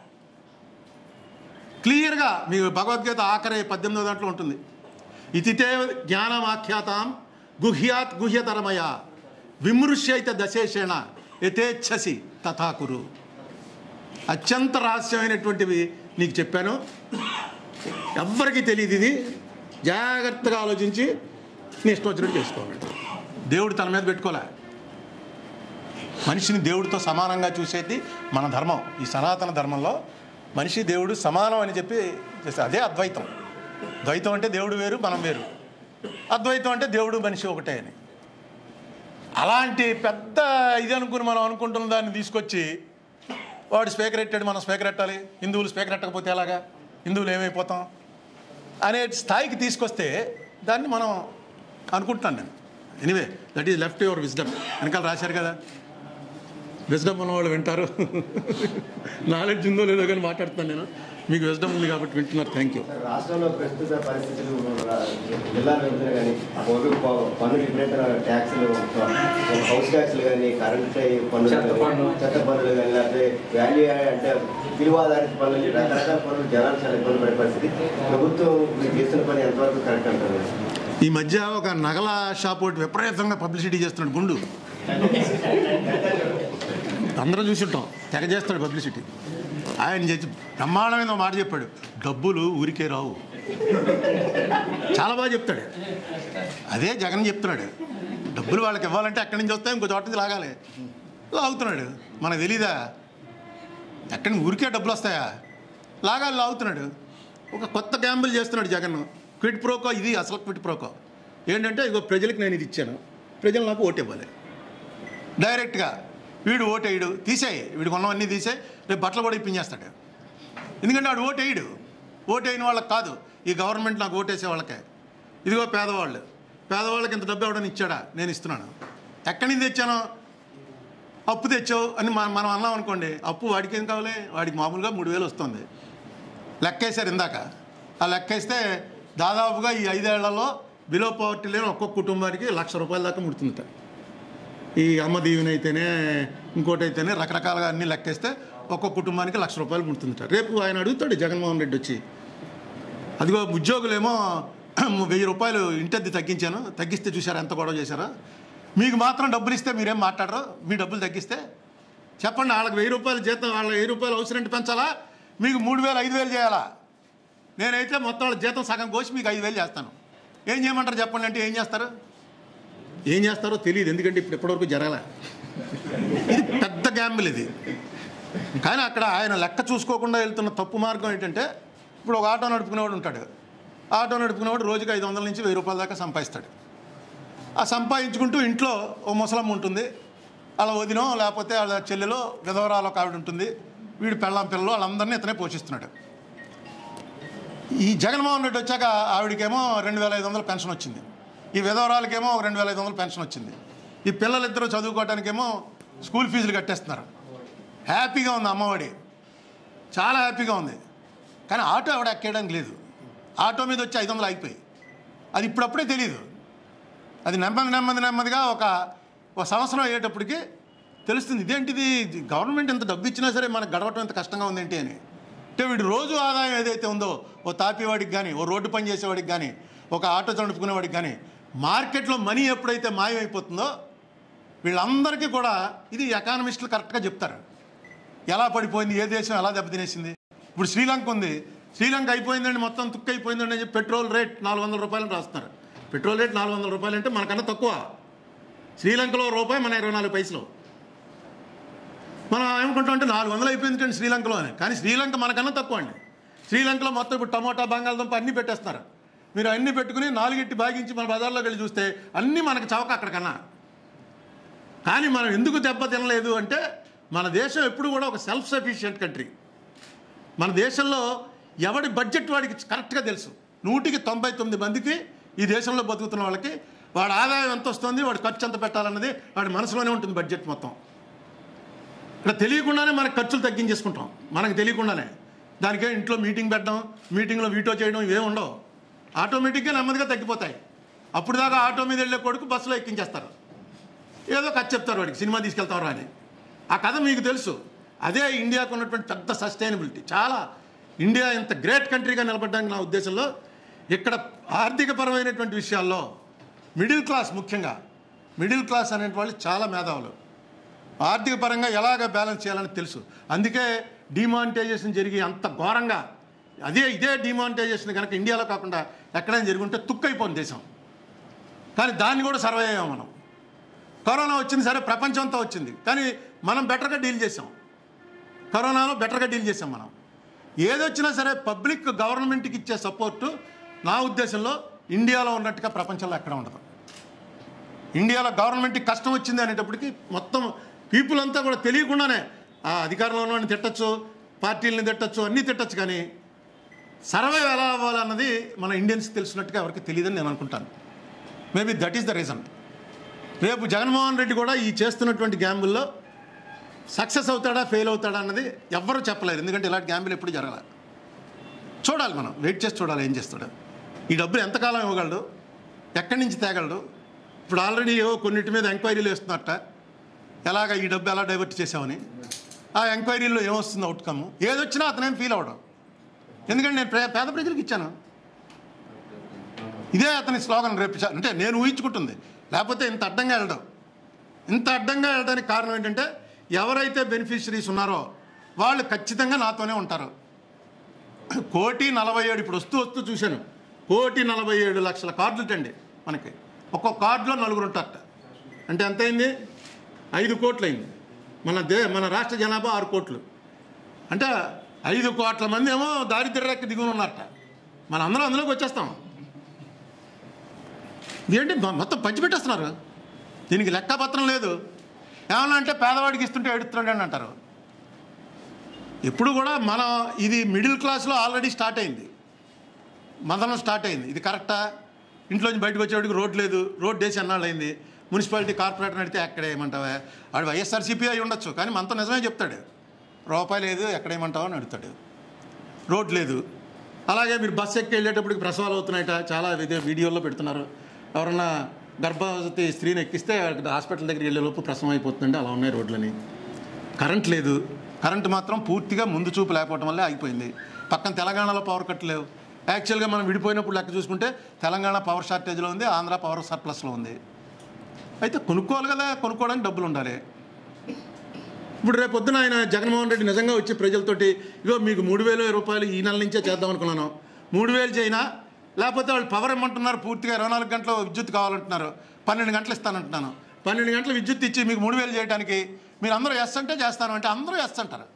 క్లియర్గా మీ భగవద్గీత ఆఖరి పద్దెనిమిదో దాంట్లో ఉంటుంది ఇతితే జ్ఞానమాఖ్యాతాం గుహ్యాత్ గుహ్యతరమయ విమృశ్యైత దశేషేణ యథేచ్ఛసి తథాకురు అత్యంత రహస్యమైనటువంటివి నీకు చెప్పాను ఎవ్వరికీ తెలియదు ఇది జాగ్రత్తగా ఆలోచించి నీ ఇష్టం వచ్చినట్టు చేసుకోవాలి దేవుడు తన మీద పెట్టుకోలే మనిషిని దేవుడితో సమానంగా చూసేది మన ధర్మం ఈ సనాతన ధర్మంలో మనిషి దేవుడు సమానం అని చెప్పి చేస్తే అదే అద్వైతం ద్వైతం అంటే దేవుడు వేరు మనం వేరు అద్వైతం అంటే దేవుడు మనిషి ఒకటే అని అలాంటి పెద్ద ఇది అనుకుని మనం అనుకుంటున్న దాన్ని తీసుకొచ్చి వాడు స్పీకర్ ఎట్టాడు మనం స్పీకర్ ఎట్టాలి హిందువులు స్పీకర్ ఎట్టకపోతే ఎలాగా హిందువులు ఏమైపోతాం అనే స్థాయికి తీసుకొస్తే దాన్ని మనం అనుకుంటున్నాను నేను anyway that is left your wisdom వెనకాల రాశారు కదా విజ్డమ్ ఉన్నవాళ్ళు వింటారు నాలెడ్జ్ ఉందో లేదో కానీ మాట్లాడుతున్నాను నేను మీకు విజ్డమ్ ఉంది కాబట్టి వింటున్నారు థ్యాంక్ యూ రాష్ట్రంలో ప్రస్తుత పరిస్థితులు జిల్లా విభజన కానీ పొగ ప- పన్ను విపరీత ట్యాక్సులు హౌస్ ట్యాక్సులు కానీ కరెంట్ పన్నులు చెత్త పన్ను. కానీ, చెత్త పన్నులు కానీ లేకపోతే వాల్యూ అంటే విలువ ఆధారిత పన్నులు రకరకాల పనులు జనాలు చాలా ఇబ్బంది పడే పరిస్థితి ప్రభుత్వం మీరు చేస్తున్న పని ఎంతవరకు కరెక్ట్ అంటారు ఈ మధ్య ఒక నగల షాప్ ఒకటి విపరీతంగా పబ్లిసిటీ చేస్తున్నాడు గుండు అందరం చూసుంటాం తెగ చేస్తాడు పబ్లిసిటీ ఆయన చేసి బ్రహ్మాండమైన ఒక మాట చెప్పాడు డబ్బులు ఊరికే రావు చాలా బాగా చెప్తాడు అదే జగన్ చెప్తున్నాడు డబ్బులు వాళ్ళకి ఇవ్వాలంటే ఎక్కడి నుంచి వస్తాయి ఇంకో చోట నుంచి లాగాలి లాగుతున్నాడు మనకు తెలీదా ఎక్కడి నుంచి ఊరికే డబ్బులు వస్తాయా లాగాలి లాగుతున్నాడు ఒక కొత్త గ్యాంబుల్ చేస్తున్నాడు జగన్ క్విట్ ప్రోకో ఇది అసలు క్విట్ ప్రోకో ఏంటంటే ఇగో ప్రజలకు నేను ఇది ఇచ్చాను ప్రజలు నాకు ఓటు ఇవ్వాలి డైరెక్ట్గా వీడు ఓటు వేయడు తీసేయి వీడు కొన్నవన్నీ తీసేయి రేపు బట్టలు కూడా ఇప్పించేస్తాడు ఎందుకంటే వాడు ఓటు వేయడు ఓటు వేయని వాళ్ళకి కాదు ఈ గవర్నమెంట్ నాకు ఓటేసే వాళ్ళకే ఇదిగో పేదవాళ్ళు పేదవాళ్ళకి ఇంత డబ్బు ఎవడని ఇచ్చాడా నేను ఇస్తున్నాను ఎక్కడి నుంచి తెచ్చాను అప్పు తెచ్చావు అని మనం మనం అన్నాం అనుకోండి అప్పు వాడికి ఏం కావాలి వాడికి మామూలుగా మూడు వేలు వస్తుంది లెక్కేశారు ఇందాక ఆ లెక్కేస్తే దాదాపుగా ఈ ఐదేళ్లలో బిలో పవర్టీ లేని ఒక్కొక్క కుటుంబానికి లక్ష రూపాయల దాకా ముడుతుందట ఈ అమ్మ దీవెన అయితేనే ఇంకోటి అయితేనే రకరకాలుగా అన్ని లెక్కేస్తే ఒక్కొక్క కుటుంబానికి లక్ష రూపాయలు ముడుతుందట రేపు ఆయన అడుగుతాడు జగన్మోహన్ రెడ్డి వచ్చి అదిగో ఉద్యోగులేమో వెయ్యి రూపాయలు ఇంటద్ది తగ్గించాను తగ్గిస్తే చూసారా ఎంత గొడవ చేశారో మీకు మాత్రం డబ్బులు ఇస్తే మీరేం మాట్లాడరు మీ డబ్బులు తగ్గిస్తే చెప్పండి వాళ్ళకి వెయ్యి రూపాయలు జీతం వాళ్ళ వెయ్యి రూపాయలు అవసరం పెంచాలా మీకు మూడు వేలు ఐదు వేలు చేయాలా నేనైతే మొత్తం వాళ్ళ జీతం సగం కోసి మీకు ఐదు వేలు చేస్తాను ఏం చేయమంటారు చెప్పండి అంటే ఏం చేస్తారు ఏం చేస్తారో తెలియదు ఎందుకంటే ఇప్పుడు ఇప్పటివరకు జరగలే ఇది పెద్ద గ్యాంబుల్ ఇది కానీ అక్కడ ఆయన లెక్క చూసుకోకుండా వెళ్తున్న తప్పు మార్గం ఏంటంటే ఇప్పుడు ఒక ఆటో నడుపుకునేవాడు ఉంటాడు ఆటో నడుపుకునేవాడు రోజుకి ఐదు వందల నుంచి వెయ్యి రూపాయల దాకా సంపాదిస్తాడు ఆ సంపాదించుకుంటూ ఇంట్లో ఓ ముసలమ్మ ఉంటుంది అలా వదినో లేకపోతే వాళ్ళ చెల్లెలో విధవరాలు ఒక ఆవిడ ఉంటుంది వీడు పెళ్ళాం పిల్లలు వాళ్ళందరినీ ఇతనే పోషిస్తున్నాడు ఈ జగన్మోహన్ రెడ్డి వచ్చాక ఆవిడకేమో రెండు వేల ఐదు వందల పెన్షన్ వచ్చింది ఈ విధవరాలకేమో ఒక రెండు వేల ఐదు వందల పెన్షన్ వచ్చింది ఈ పిల్లలిద్దరూ చదువుకోవడానికేమో స్కూల్ ఫీజులు కట్టేస్తున్నారు హ్యాపీగా ఉంది అమ్మఒడి చాలా హ్యాపీగా ఉంది కానీ ఆటో ఆవిడ ఎక్కేయడానికి లేదు ఆటో మీద వచ్చి ఐదు వందలు అయిపోయి అది ఇప్పుడప్పుడే తెలియదు అది నెమ్మది నెమ్మది నెమ్మదిగా ఒక ఒక సంవత్సరం అయ్యేటప్పటికి తెలుస్తుంది ఇదేంటిది గవర్నమెంట్ ఇంత డబ్బు ఇచ్చినా సరే మనకు గడవటం ఇంత కష్టంగా ఉందేంటి అని అంటే వీడు రోజు ఆదాయం ఏదైతే ఉందో ఓ తాపేవాడికి కానీ ఓ రోడ్డు పని చేసేవాడికి కానీ ఒక ఆటో నడుపుకునేవాడికి కానీ మార్కెట్లో మనీ ఎప్పుడైతే మాయమైపోతుందో వీళ్ళందరికీ కూడా ఇది ఎకానమిస్టులు కరెక్ట్గా చెప్తారు ఎలా పడిపోయింది ఏ దేశం ఎలా దెబ్బతినేసింది ఇప్పుడు శ్రీలంక ఉంది శ్రీలంక అయిపోయిందండి మొత్తం తుక్కు అయిపోయిందండి అని చెప్పి పెట్రోల్ రేట్ నాలుగు వందల రూపాయలు రాస్తున్నారు పెట్రోల్ రేట్ నాలుగు వందల రూపాయలు అంటే మనకన్నా తక్కువ శ్రీలంకలో రూపాయి మన ఇరవై నాలుగు పైసలు మనం ఏమనుకుంటాం అంటే నాలుగు వందలు అయిపోయింది కండి శ్రీలంకలో అని కానీ శ్రీలంక మనకన్నా తక్కువ అండి శ్రీలంకలో మొత్తం ఇప్పుడు టమోటా బంగాళదుంప అన్నీ పెట్టేస్తున్నారు మీరు అన్నీ పెట్టుకుని నాలుగిట్టి బాగించి మన బజార్లోకి వెళ్ళి చూస్తే అన్నీ మనకు చవక అక్కడికన్నా కానీ మనం ఎందుకు దెబ్బ తినలేదు అంటే మన దేశం ఎప్పుడు కూడా ఒక సెల్ఫ్ సఫిషియెంట్ కంట్రీ మన దేశంలో ఎవడి బడ్జెట్ వాడికి కరెక్ట్గా తెలుసు నూటికి తొంభై తొమ్మిది మందికి ఈ దేశంలో బతుకుతున్న వాళ్ళకి వాడి ఆదాయం ఎంత వస్తుంది వాడి ఖర్చు ఎంత పెట్టాలన్నది వాడి మనసులోనే ఉంటుంది బడ్జెట్ మొత్తం ఇక్కడ తెలియకుండానే మనకు ఖర్చులు తగ్గించేసుకుంటాం మనకు తెలియకుండానే దానికే ఇంట్లో మీటింగ్ పెట్టడం మీటింగ్లో వీటో చేయడం ఇవే ఉండవు ఆటోమేటిక్గా నెమ్మదిగా తగ్గిపోతాయి అప్పుడు దాకా ఆటో మీద వెళ్ళే కొడుకు బస్సులో ఎక్కించేస్తారు ఏదో కథ చెప్తారు వాడికి సినిమా తీసుకెళ్తారు అని ఆ కథ మీకు తెలుసు అదే ఇండియాకు ఉన్నటువంటి పెద్ద సస్టైనబిలిటీ చాలా ఇండియా ఇంత గ్రేట్ కంట్రీగా నిలబడడానికి నా ఉద్దేశంలో ఇక్కడ ఆర్థికపరమైనటువంటి విషయాల్లో మిడిల్ క్లాస్ ముఖ్యంగా మిడిల్ క్లాస్ అనే వాళ్ళు చాలా మేధావులు ఆర్థిక పరంగా ఎలాగ బ్యాలెన్స్ చేయాలని తెలుసు అందుకే డిమానిటైజేషన్ జరిగి అంత ఘోరంగా అదే ఇదే డిమానిటైజేషన్ కనుక ఇండియాలో కాకుండా ఎక్కడైనా జరుగుంటే తుక్కైపోయింది దేశం కానీ దాన్ని కూడా సర్వే అయ్యాం మనం కరోనా వచ్చింది సరే ప్రపంచంతో వచ్చింది కానీ మనం బెటర్గా డీల్ చేసాం కరోనాలో బెటర్గా డీల్ చేసాం మనం ఏదొచ్చినా సరే పబ్లిక్ గవర్నమెంట్కి ఇచ్చే సపోర్టు నా ఉద్దేశంలో ఇండియాలో ఉన్నట్టుగా ప్రపంచంలో ఎక్కడ ఉండదు ఇండియాలో గవర్నమెంట్కి కష్టం వచ్చింది అనేటప్పటికి మొత్తం పీపుల్ అంతా కూడా తెలియకుండానే ఆ అధికారంలో ఉన్నవాడిని తిట్టచ్చు పార్టీలని తిట్టచ్చు అన్నీ తిట్టచ్చు కానీ సర్వైవ్ ఎలా అవ్వాలన్నది మన ఇండియన్స్ తెలిసినట్టుగా ఎవరికి తెలియదని నేను అనుకుంటాను maybe that is the reason రేపు జగన్మోహన్ రెడ్డి కూడా ఈ చేస్తున్నటువంటి గ్యాంబుల్లో సక్సెస్ అవుతాడా ఫెయిల్ అవుతాడా అన్నది ఎవ్వరూ చెప్పలేరు ఎందుకంటే ఇలాంటి గ్యాంబులు ఎప్పుడు జరగాలి చూడాలి మనం వెయిట్ చేసి చూడాలి ఏం చేస్తాడు ఈ డబ్బులు ఎంతకాలం ఇవ్వగలడు ఎక్కడి నుంచి తేగలడు ఇప్పుడు ఆల్రెడీ ఏవో కొన్నిటి మీద ఎంక్వైరీలు వేస్తున్నట్ట ఎలాగ ఈ డబ్బు ఎలా డైవర్ట్ చేసామని ఆ ఎంక్వైరీలో ఏమొస్తుంది అవుట్కమ్ ఏదొచ్చినా అతనేం ఫీల్ అవ్వడం ఎందుకంటే నేను ప్రే- పేద ప్రజలకు ఇచ్చాను ఇదే అతని స్లోగన్ రేపు చ- అంటే నేను ఊహించుకుంటుంది లేకపోతే ఇంత అడ్డంగా వెళ్ళడం ఇంత అడ్డంగా వెళ్ళడానికి కారణం ఏంటంటే ఎవరైతే బెనిఫిషరీస్ ఉన్నారో వాళ్ళు ఖచ్చితంగా నాతోనే ఉంటారు కోటి నలభై ఏడు ఇప్పుడు వస్తూ వస్తూ చూశాను కోటి నలభై ఏడు లక్షల కార్డులు అండి మనకి ఒక్కొక్క కార్డులో నలుగురు ఉంటారట అంటే ఎంత అయింది ఐదు కోట్లు అయింది మన దే మన రాష్ట్ర జనాభా ఆరు కోట్లు అంటే ఐదు కోట్ల మంది ఏమో దారిద్ర్య రేఖ దిగువన ఉన్నారట మన అందరం అందులోకి వచ్చేస్తాం ఇదేంటి మొ- మొత్తం పంచిపెట్టేస్తున్నారు దీనికి లెక్కపత్రం లేదు ఏమన్నా అంటే పేదవాడికి ఇస్తుంటే ఎడుతున్నాడు అని అంటారు ఎప్పుడు కూడా మన ఇది మిడిల్ క్లాస్లో ఆల్రెడీ స్టార్ట్ అయింది మదనం స్టార్ట్ అయింది ఇది కరెక్టా ఇంట్లోంచి బయటకు వచ్చేవాడికి రోడ్ లేదు రోడ్ వేసి అన్నాళ్ళు అయింది మున్సిపాలిటీ కార్పొరేటర్ అడిగితే ఎక్కడ ఏమంటావా వాడు వైఎస్ఆర్సీపీ అయి ఉండొచ్చు కానీ మనతో నిజమే చెప్తాడు రూపాయి లేదు ఎక్కడ ఏమంటావా అని అడుగుతాడు రోడ్ లేదు అలాగే మీరు బస్సు ఎక్కి వెళ్ళేటప్పటికి ప్రసవాలు అవుతున్నాయట చాలా ఇదే వీడియోల్లో పెడుతున్నారు ఎవరన్నా గర్భవతి స్త్రీని ఎక్కిస్తే హాస్పిటల్ దగ్గరికి వెళ్ళే లోపు ప్రసవం అయిపోతుందండి అలా ఉన్నాయి రోడ్లని కరెంట్ లేదు కరెంట్ మాత్రం పూర్తిగా ముందు చూపు లేకపోవడం వల్లే ఆగిపోయింది పక్కన తెలంగాణలో పవర్ కట్ లేవు యాక్చువల్గా మనం విడిపోయినప్పుడు లెక్క చూసుకుంటే తెలంగాణ పవర్ షార్టేజ్లో ఉంది ఆంధ్ర పవర్ సర్ప్లస్లో ఉంది అయితే కొనుక్కోవాలి కదా కొనుక్కోవడానికి డబ్బులు ఉండాలి ఇప్పుడు రేపు పొద్దున ఆయన జగన్మోహన్ రెడ్డి నిజంగా వచ్చి ప్రజలతోటి ఇగో మీకు మూడు వేల రూపాయలు ఈ నెల నుంచే చేద్దాం అనుకున్నాను మూడు వేలు చేయనా లేకపోతే వాళ్ళు పవర్ ఇమ్మంటున్నారు పూర్తిగా ఇరవై నాలుగు గంటలు విద్యుత్ కావాలంటున్నారు పన్నెండు గంటలు ఇస్తానంటున్నాను పన్నెండు గంటలు విద్యుత్ ఇచ్చి మీకు మూడు వేలు చేయడానికి మీరు అందరూ ఎస్ అంటే చేస్తాను అంటే అందరూ ఎస్ అంటారు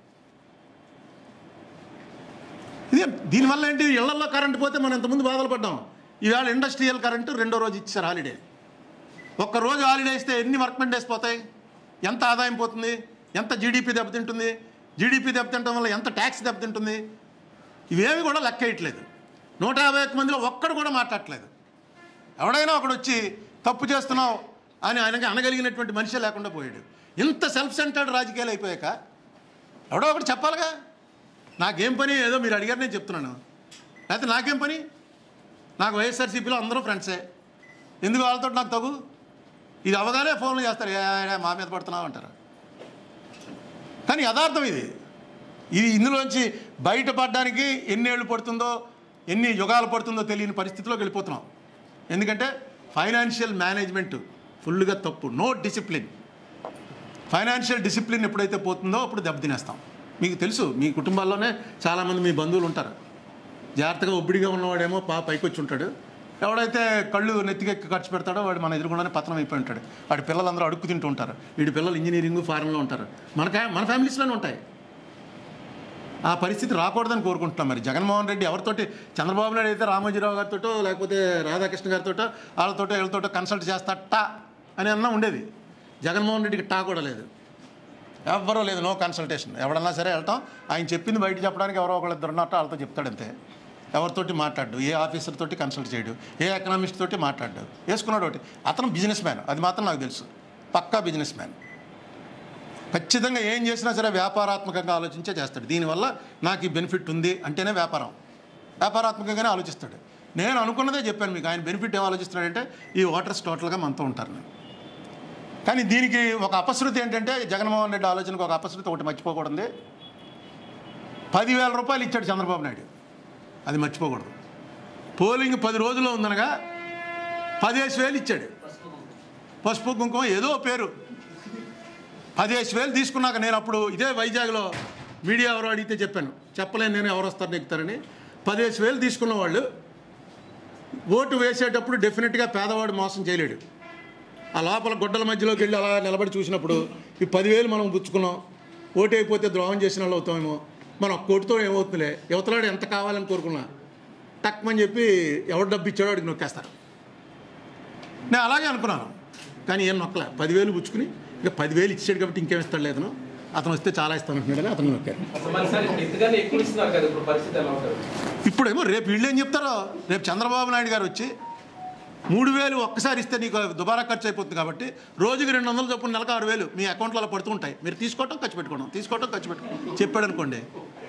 ఇది దీనివల్ల ఏంటి ఇళ్లలో కరెంట్ పోతే మనం ఇంతకుముందు బాధలు పడ్డాం ఈవేళ ఇండస్ట్రియల్ కరెంటు రెండో రోజు ఇచ్చారు హాలిడే ఒక్క రోజు హాలిడే ఇస్తే ఎన్ని వర్క్మెంట్ డేస్ పోతాయి ఎంత ఆదాయం పోతుంది ఎంత జీడిపి దెబ్బతింటుంది జీడిపి దెబ్బతింటం వల్ల ఎంత ట్యాక్స్ దెబ్బతింటుంది ఇవేమి కూడా లెక్క వేయట్లేదు నూట యాభై ఒక్క మందిలో ఒక్కడు కూడా మాట్లాడట్లేదు ఎవడైనా ఒకడు వచ్చి తప్పు చేస్తున్నావు అని ఆయనకి అనగలిగినటువంటి మనిషి లేకుండా పోయాడు ఇంత సెల్ఫ్ సెంటర్డ్ రాజకీయాలు అయిపోయాక ఎవడో ఒకటి చెప్పాలిగా నాకేం పని ఏదో మీరు అడిగారు నేను చెప్తున్నాను లేకపోతే నాకేం పని నాకు వైఎస్ఆర్సీపీలో అందరూ ఫ్రెండ్సే ఎందుకు వాళ్ళతో నాకు తగు ఇది అవగానే ఫోన్లు చేస్తారు "ఏ, ఏ, మా మీద పడుతున్నావు అంటారు కానీ యథార్థం ఇది ఇది ఇందులోంచి బయటపడడానికి ఎన్ని ఏళ్ళు పడుతుందో ఎన్ని యుగాలు పడుతుందో తెలియని పరిస్థితిలోకి వెళ్ళిపోతున్నాం ఎందుకంటే ఫైనాన్షియల్ మేనేజ్మెంట్ ఫుల్గా తప్పు నో డిసిప్లిన్ ఫైనాన్షియల్ డిసిప్లిన్ ఎప్పుడైతే పోతుందో అప్పుడు దెబ్బతినేస్తాం మీకు తెలుసు మీ కుటుంబాల్లోనే చాలామంది మీ బంధువులు ఉంటారు జాగ్రత్తగా ఒబ్బిడిగా ఉన్నవాడేమో పా పైకి వచ్చి ఉంటాడు ఎవడైతే కళ్ళు నెత్తికెక్కి ఖర్చు పెడతాడో వాడు మన ఎదురుగుండానే పతనం అయిపోయి ఉంటాడు వాడి పిల్లలందరూ అడుక్కు తింటూ ఉంటారు వీడి పిల్లలు ఇంజనీరింగ్ ఫారెన్లో ఉంటారు మన కా- మన ఫ్యామిలీస్లోనే ఉంటాయి ఆ పరిస్థితి రాకూడదని కోరుకుంటున్నాం మరి జగన్మోహన్ రెడ్డి ఎవరితోటి చంద్రబాబు నాయుడు అయితే రామోజీరావు గారితో లేకపోతే రాధాకృష్ణ గారితో వాళ్ళతోటో వీళ్ళతోటో కన్సల్ట్ చేస్తాట అని అన్నా ఉండేది జగన్మోహన్ రెడ్డికి టా కూడా లేదు ఎవ్వరూ లేదు నో కన్సల్టేషన్ ఎవడన్నా సరే వెళ్తాం ఆయన చెప్పింది బయట చెప్పడానికి ఎవరో ఒకళ్ళు ఇద్దరు ఉన్నట్టు వాళ్ళతో చెప్తాడు అంతే ఎవరితోటి మాట్లాడు ఏ ఆఫీసర్ తోటి కన్సల్ట్ చేయడు ఏ ఎకనామిస్ట్ తోటి మాట్లాడు వేసుకున్నాడు ఒకటి అతను బిజినెస్ మ్యాన్ అది మాత్రం నాకు తెలుసు పక్కా బిజినెస్ మ్యాన్ ఖచ్చితంగా ఏం చేసినా సరే వ్యాపారాత్మకంగా ఆలోచించే చేస్తాడు దీనివల్ల నాకు ఈ బెనిఫిట్ ఉంది అంటేనే వ్యాపారం వ్యాపారాత్మకంగానే ఆలోచిస్తాడు నేను అనుకున్నదే చెప్పాను మీకు ఆయన బెనిఫిట్ ఏం ఆలోచిస్తున్నాడంటే ఈ ఓటర్స్ టోటల్గా మనతో ఉంటారు నేను కానీ దీనికి ఒక అపశృతి ఏంటంటే జగన్మోహన్ రెడ్డి ఆలోచనకు ఒక అపశృతి ఒకటి మర్చిపోకూడదు పదివేల రూపాయలు ఇచ్చాడు చంద్రబాబు నాయుడు అది మర్చిపోకూడదు పోలింగ్ పది రోజుల్లో ఉందనగా పదిహేను వేలు ఇచ్చాడు పసుపు కుంకుమ ఏదో పేరు పదిహేను వేలు తీసుకున్నాక నేను అప్పుడు ఇదే వైజాగ్లో మీడియా ఎవరు అడిగితే చెప్పాను చెప్పలేను నేను ఎవరు వస్తారు ఎక్కుతారని పదిహేను వేలు తీసుకున్న వాళ్ళు ఓటు వేసేటప్పుడు డెఫినెట్గా పేదవాడు మోసం చేయలేడు ఆ లోపల గుడ్డల మధ్యలోకి వెళ్ళి అలా నిలబడి చూసినప్పుడు ఈ పదివేలు మనం పుచ్చుకున్నాం ఓటు అయిపోతే ద్రోహం చేసిన వాళ్ళు అవుతామేమో మనం ఒక్క ఓటుతో ఏమవుతుందిలే యువతలాడు ఎంత కావాలని కోరుకున్నా టక్మని చెప్పి ఎవడు డబ్బు ఇచ్చాడో అడిగి నొక్కేస్తారు నేను అలాగే అనుకున్నాను కానీ ఏం నొక్కలే పదివేలు పుచ్చుకుని ఇక పదివేలు ఇచ్చాడు కాబట్టి ఇంకేం ఇస్తాడు లేదను అతను వస్తే చాలా ఇస్తాను అంటున్నాడని అతను నొక్కారు అసలు మరి సార్ ఇప్పుడు ఇంతగానే ఎక్కువ ఇస్తున్నారు కదా ఇప్పుడు పరిస్థితి ఎలా ఉంటుంది ఇప్పుడేమో రేపు వీళ్ళు ఏం చెప్తారో రేపు చంద్రబాబు నాయుడు గారు వచ్చి మూడు వేలు ఒక్కసారి ఇస్తే నీకు దుబారా ఖర్చు అయిపోతుంది కాబట్టి రోజుకి రెండు వందలు చొప్పున నెలకు ఆరు వేలు మీ అకౌంట్లో అలా పడుతూ ఉంటాయి మీరు తీసుకోవటం ఖర్చు పెట్టుకోవడం తీసుకోవటం ఖర్చు పెట్టుకోవడం చెప్పాడు అనుకోండి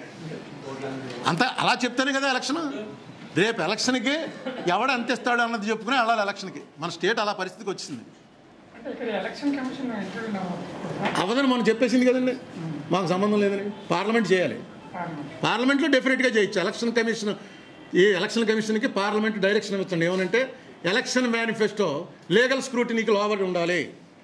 అంత అలా చెప్తేనే కదా ఎలక్షన్ రేపు ఎలక్షన్కి ఎవడు అంత ఇస్తాడు అన్నది చెప్పుకుని వెళ్ళాలి ఎలక్షన్కి మన స్టేట్ అలా పరిస్థితికి వచ్చింది అంటే ఇక్కడ ఎలక్షన్ కమిషన్ ఇంటర్వ్యూ అవ్వాలి. అవదని మనం చెప్పేసింది కదండి మాకు సంబంధం లేదని పార్లమెంట్ చేయాలి పార్లమెంట్. పార్లమెంట్లో డెఫినెట్గా చేయొచ్చు ఎలక్షన్ కమిషన్ ఈ ఎలక్షన్ కమిషన్కి పార్లమెంట్ డైరెక్షన్ ఇవ్వచ్చండి ఏమనంటే ఎలక్షన్ మేనిఫెస్టో లీగల్ స్క్రూటినీకి లోబడి ఉండాలి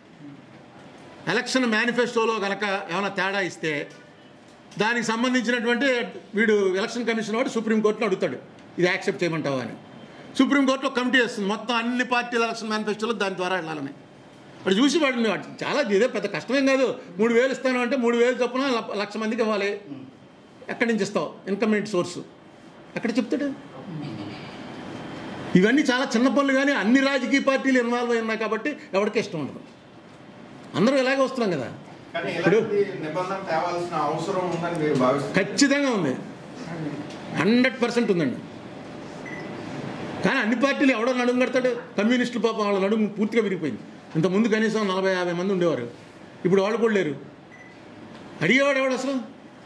ఎలక్షన్ మేనిఫెస్టోలో కనుక ఏమైనా తేడా ఇస్తే దానికి సంబంధించినటువంటి వీడు ఎలక్షన్ కమిషన్ వాడు సుప్రీంకోర్టును అడుగుతాడు ఇది యాక్సెప్ట్ చేయమంటావా అని సుప్రీంకోర్టులో కమిటీ వస్తుంది మొత్తం అన్ని పార్టీల ఎలక్షన్ మేనిఫెస్టోలో దాని ద్వారా వెళ్ళాలని వాడు చూసి వాడిని వాడు చాలా ఇదే పెద్ద కష్టమేం కాదు మూడు వేలు ఇస్తాను అంటే మూడు వేలు చొప్పున ల- లక్ష మందికి ఇవ్వాలి ఎక్కడి నుంచి ఇస్తావు ఇన్కమెంట్ సోర్సు ఎక్కడ చెప్తాడు ఇవన్నీ చాలా చిన్న పనులు కానీ అన్ని రాజకీయ పార్టీలు ఇన్వాల్వ్ అయి ఉన్నాయి కాబట్టి ఎవరికి ఇష్టం ఉండదు అందరూ ఇలాగే వస్తున్నాం కదా కానీ ఇప్పుడు- ఇలాంటి నిబంధన తేవాల్సిన అవసరం ఉందని మీరు భావిస్తున్నారు ఖచ్చితంగా ఉంది హండ్రెడ్ పర్సెంట్ ఉందండి కానీ అన్ని పార్టీలు ఎవడో నడుము కడతాడు కమ్యూనిస్టులు పాపం వాళ్ళ నడుము పూర్తిగా విరిగిపోయింది ఇంతకుముందు కనీసం నలభై యాభై మంది ఉండేవారు ఇప్పుడు వాళ్ళు కూడా లేరు అడిగేవాడు ఎవడు అసలు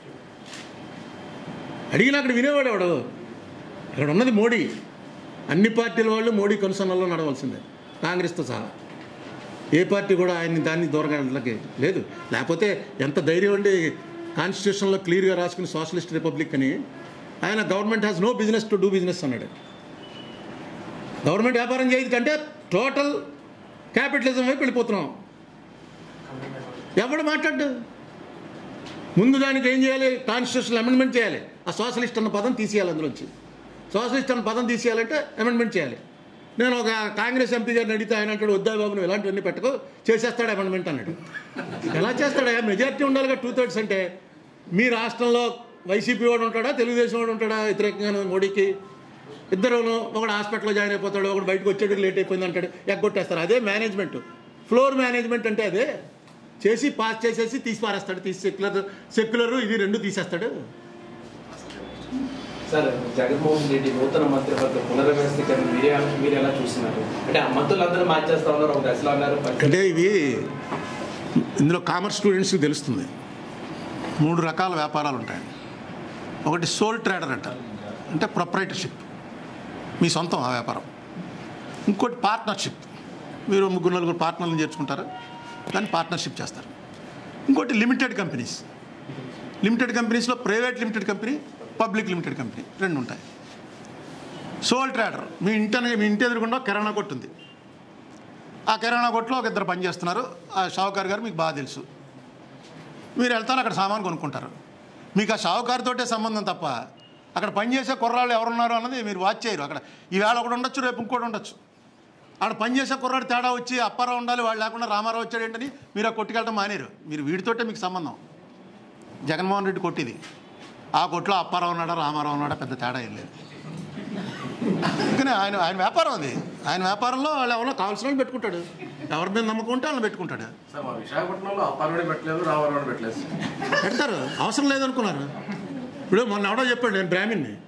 అడిగిన అక్కడ వినేవాడు ఎవడు ఇక్కడ ఉన్నది మోడీ అన్ని పార్టీల వాళ్ళు మోడీ కనుసన్నల్లో నడవలసిందే కాంగ్రెస్తో సహా ఏ పార్టీ కూడా ఆయన్ని దాన్ని దూరంగా వెళ్ళకి లేదు లేకపోతే ఎంత ధైర్యం అండి కాన్స్టిట్యూషన్లో క్లియర్గా రాసుకుని సోషలిస్ట్ రిపబ్లిక్ అని ఆయన government has no business to do business అన్నాడు గవర్నమెంట్ వ్యాపారం చేయదు కంటే టోటల్ క్యాపిటలిజం వైపు వెళ్ళిపోతున్నాం ఎవడు మాట్లాడు ముందు దానికి ఏం చేయాలి కాన్స్టిట్యూషన్ అమెండ్మెంట్ చేయాలి ఆ సోషలిస్ట్ అన్న పదం తీసేయాలి అందులోంచి సోషలిస్ట్ అన్న పదం తీసేయాలంటే అమెండ్మెంట్ చేయాలి నేను ఒక కాంగ్రెస్ ఎంపీ గారిని అడిగితే ఆయన అంటాడు వద్దా బాబు నువ్వు ఇలాంటివన్నీ పెట్టకు చేసేస్తాడు అమెండ్మెంట్ అన్నాడు ఎలా చేస్తాడా మెజారిటీ ఉండాలిగా టూ థర్డ్స్ అంటే మీ రాష్ట్రంలో వైసీపీ వాడు ఉంటాడా తెలుగుదేశం వాడు ఉంటాడా వ్యతిరేకంగా మోడీకి ఇద్దరు ఒకడు హాస్పిటల్లో జాయిన్ అయిపోతాడు ఒకడు బయటకు వచ్చేటికి లేట్ అయిపోయింది అంటాడు ఎగ్గొట్టేస్తారు అదే మేనేజ్మెంట్ ఫ్లోర్ మేనేజ్మెంట్ అంటే అదే చేసి పాస్ చేసేసి తీసి పారేస్తాడు తీసి సెక్యులర్ సెక్యులర్ ఇది రెండు తీసేస్తాడు సార్ జగన్మోహన్ రెడ్డి నూతన మంత్రివర్గ పునర్వ్యవస్థీకరణ మీరే మీరు ఎలా చూస్తున్నారు అంటే ఆ మంత్రులందరూ మార్చేస్తా ఉన్నారు ఒక దశలో అన్నారు పరిస్థితి అంటే ఇవి ఇందులో కామర్స్ స్టూడెంట్స్కి తెలుస్తుంది మూడు రకాల వ్యాపారాలు ఉంటాయి ఒకటి సోల్ ట్రేడర్ అంటారు అంటే ప్రొపరేటర్షిప్ మీ సొంతం ఆ వ్యాపారం ఇంకోటి పార్ట్నర్షిప్ మీరు ముగ్గురు నలుగురు పార్ట్నర్లను చేర్చుకుంటారు దాన్ని పార్ట్నర్షిప్ చేస్తారు ఇంకోటి లిమిటెడ్ కంపెనీస్ లిమిటెడ్ కంపెనీస్లో private limited company public limited company రెండు ఉంటాయి సోల్ ట్రేడర్ మీ ఇంటి మీ ఇంటి ఎదురుకుండా కిరాణా కొట్టు ఉంది ఆ కిరాణా కొట్లో ఒక ఇద్దరు పని చేస్తున్నారు ఆ షావుకార్ గారు మీకు బాగా తెలుసు మీరు వెళ్తారు అక్కడ సామాన్ కొనుక్కుంటారు మీకు ఆ షావుకారుతోటే సంబంధం తప్ప అక్కడ పనిచేసే కుర్రాళ్ళు ఎవరున్నారు అన్నది మీరు వాచ్ చేయరు అక్కడ ఈవేళ ఒకటి ఉండొచ్చు రేపు ఇంకోటి ఉండొచ్చు ఆడ పనిచేసే కుర్రాడు తేడా వచ్చి అప్పారావు ఉండాలి వాళ్ళు లేకుండా రామారావు వచ్చాడు ఏంటని మీరు ఆ కొట్టుకెళ్ళటం మానేరు మీరు వీడితోటే మీకు సంబంధం జగన్మోహన్ రెడ్డి కొట్టిది ఆ కొట్లో అప్పారావు ఉన్నాడా రామారావు ఉన్నాడా పెద్ద తేడా ఏం లేదు అందుకనే ఆయన ఆయన వ్యాపారం అది ఆయన వ్యాపారంలో వాళ్ళు ఎవరో కావాల్సిన వాళ్ళు పెట్టుకుంటాడు ఎవరి మీద నమ్మకం ఉంటే వాళ్ళని పెట్టుకుంటాడు సార్ మా విశాఖపట్నంలో అప్పారవాడి పెట్టలేదు రావాలని పెట్టలేదు సార్ పెడతారు అవసరం లేదనుకున్నారు ఇప్పుడు మొన్న ఎవడో చెప్పాడు నేను బ్రాహ్మిన్ని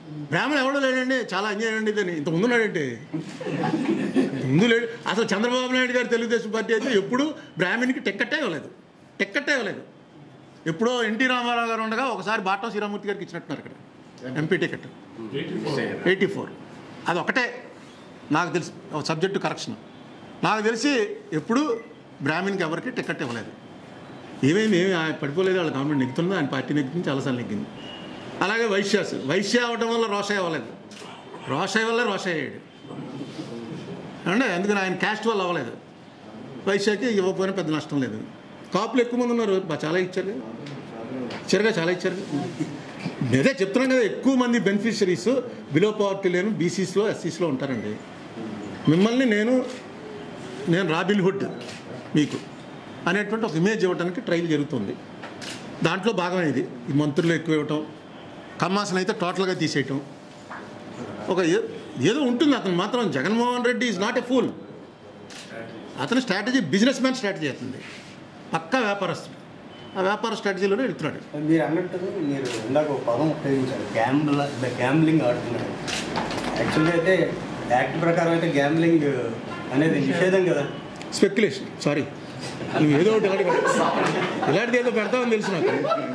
బ్రాహ్మణ ఎవడో లేడండి చాలా అన్యాయం అండి ఇదని ఇంత ముందున్నాడంటే ముందు లేడు అసలు చంద్రబాబు నాయుడు గారు తెలుగుదేశం పార్టీ అయితే ఎప్పుడు బ్రాహ్మణ్కి టిక్కెట్టే ఇవ్వలేదు టిక్కెట్టే ఇవ్వలేదు ఎప్పుడో ఎన్టీ రామారావు గారు ఉండగా ఒకసారి బాటం శ్రీరామూర్తి గారికి ఇచ్చినట్టున్నారు ఇక్కడ ఎంపీ టికెట్ ఎయిటీ ఫోర్ అది ఒకటే నాకు తెలిసి సబ్జెక్టు కరెక్షన్ నాకు తెలిసి ఎప్పుడు బ్రాహ్మణ్కి ఎవరికి టికెట్ ఇవ్వలేదు ఏమేమి ఏమి ఆయన పడిపోలేదు వాళ్ళ గవర్నమెంట్ నెగ్గుతుంది ఆయన పార్టీ నెగ్గుతుంది చాలాసార్లు నెగ్గింది అలాగే వైశ్యాస్ వైశ్య అవడం వల్ల రోషయ్య అవ్వలేదు రోషయ్య వల్ల రోషయ్య అయ్యాడు అంటే అందుకని ఆయన క్యాస్ట్ వల్ల అవ్వలేదు వైశ్యాకి ఇవ్వకపోయినా పెద్ద నష్టం లేదు కాపులు ఎక్కువ మంది ఉన్నారు బా- చాలా ఇచ్చారు ఇచ్చారుగా చాలా ఇచ్చారు నేనే చెప్తున్నాను కదా ఎక్కువ మంది బెనిఫిషరీస్ బిలో పవర్టీ లేను బీసీస్లో ఎస్సీస్లో ఉంటారండి మిమ్మల్ని నేను నేను రాబిన్ హుడ్ మీకు అనేటువంటి ఒక ఇమేజ్ ఇవ్వడానికి ట్రైల్ జరుగుతుంది దాంట్లో భాగమే ఇది ఈ మంత్రులు ఎక్కువ ఇవ్వటం కమ్మాసన అయితే టోటల్గా తీసేయటం ఒక ఏ- ఏదో ఉంటుంది అతను మాత్రం Jaganmohan Reddy is not a fool అతని స్ట్రాటజీ బిజినెస్ మ్యాన్ స్ట్రాటజీ అవుతుంది పక్కా వ్యాపారస్తుడు ఆ వ్యాపార స్ట్రాటజీలోనే వెళ్తున్నాడు మీరు అన్నట్టు మీరు ఇందాక ఒక పదం ఉపయోగించారు గ్యాంబ్ల గ్యాంబ్లింగ్ ఆడుతున్నాడు యాక్చువల్గా అయితే యాక్ట్ ప్రకారం అయితే గ్యాంబ్లింగ్ అనేది నిషేధం కదా స్పెక్యులేషన్ సారీ నువ్వు ఏదో ఒకటి ఇలాంటి ఇలాంటిది ఏదో పెడతావని తెలుసు నాకు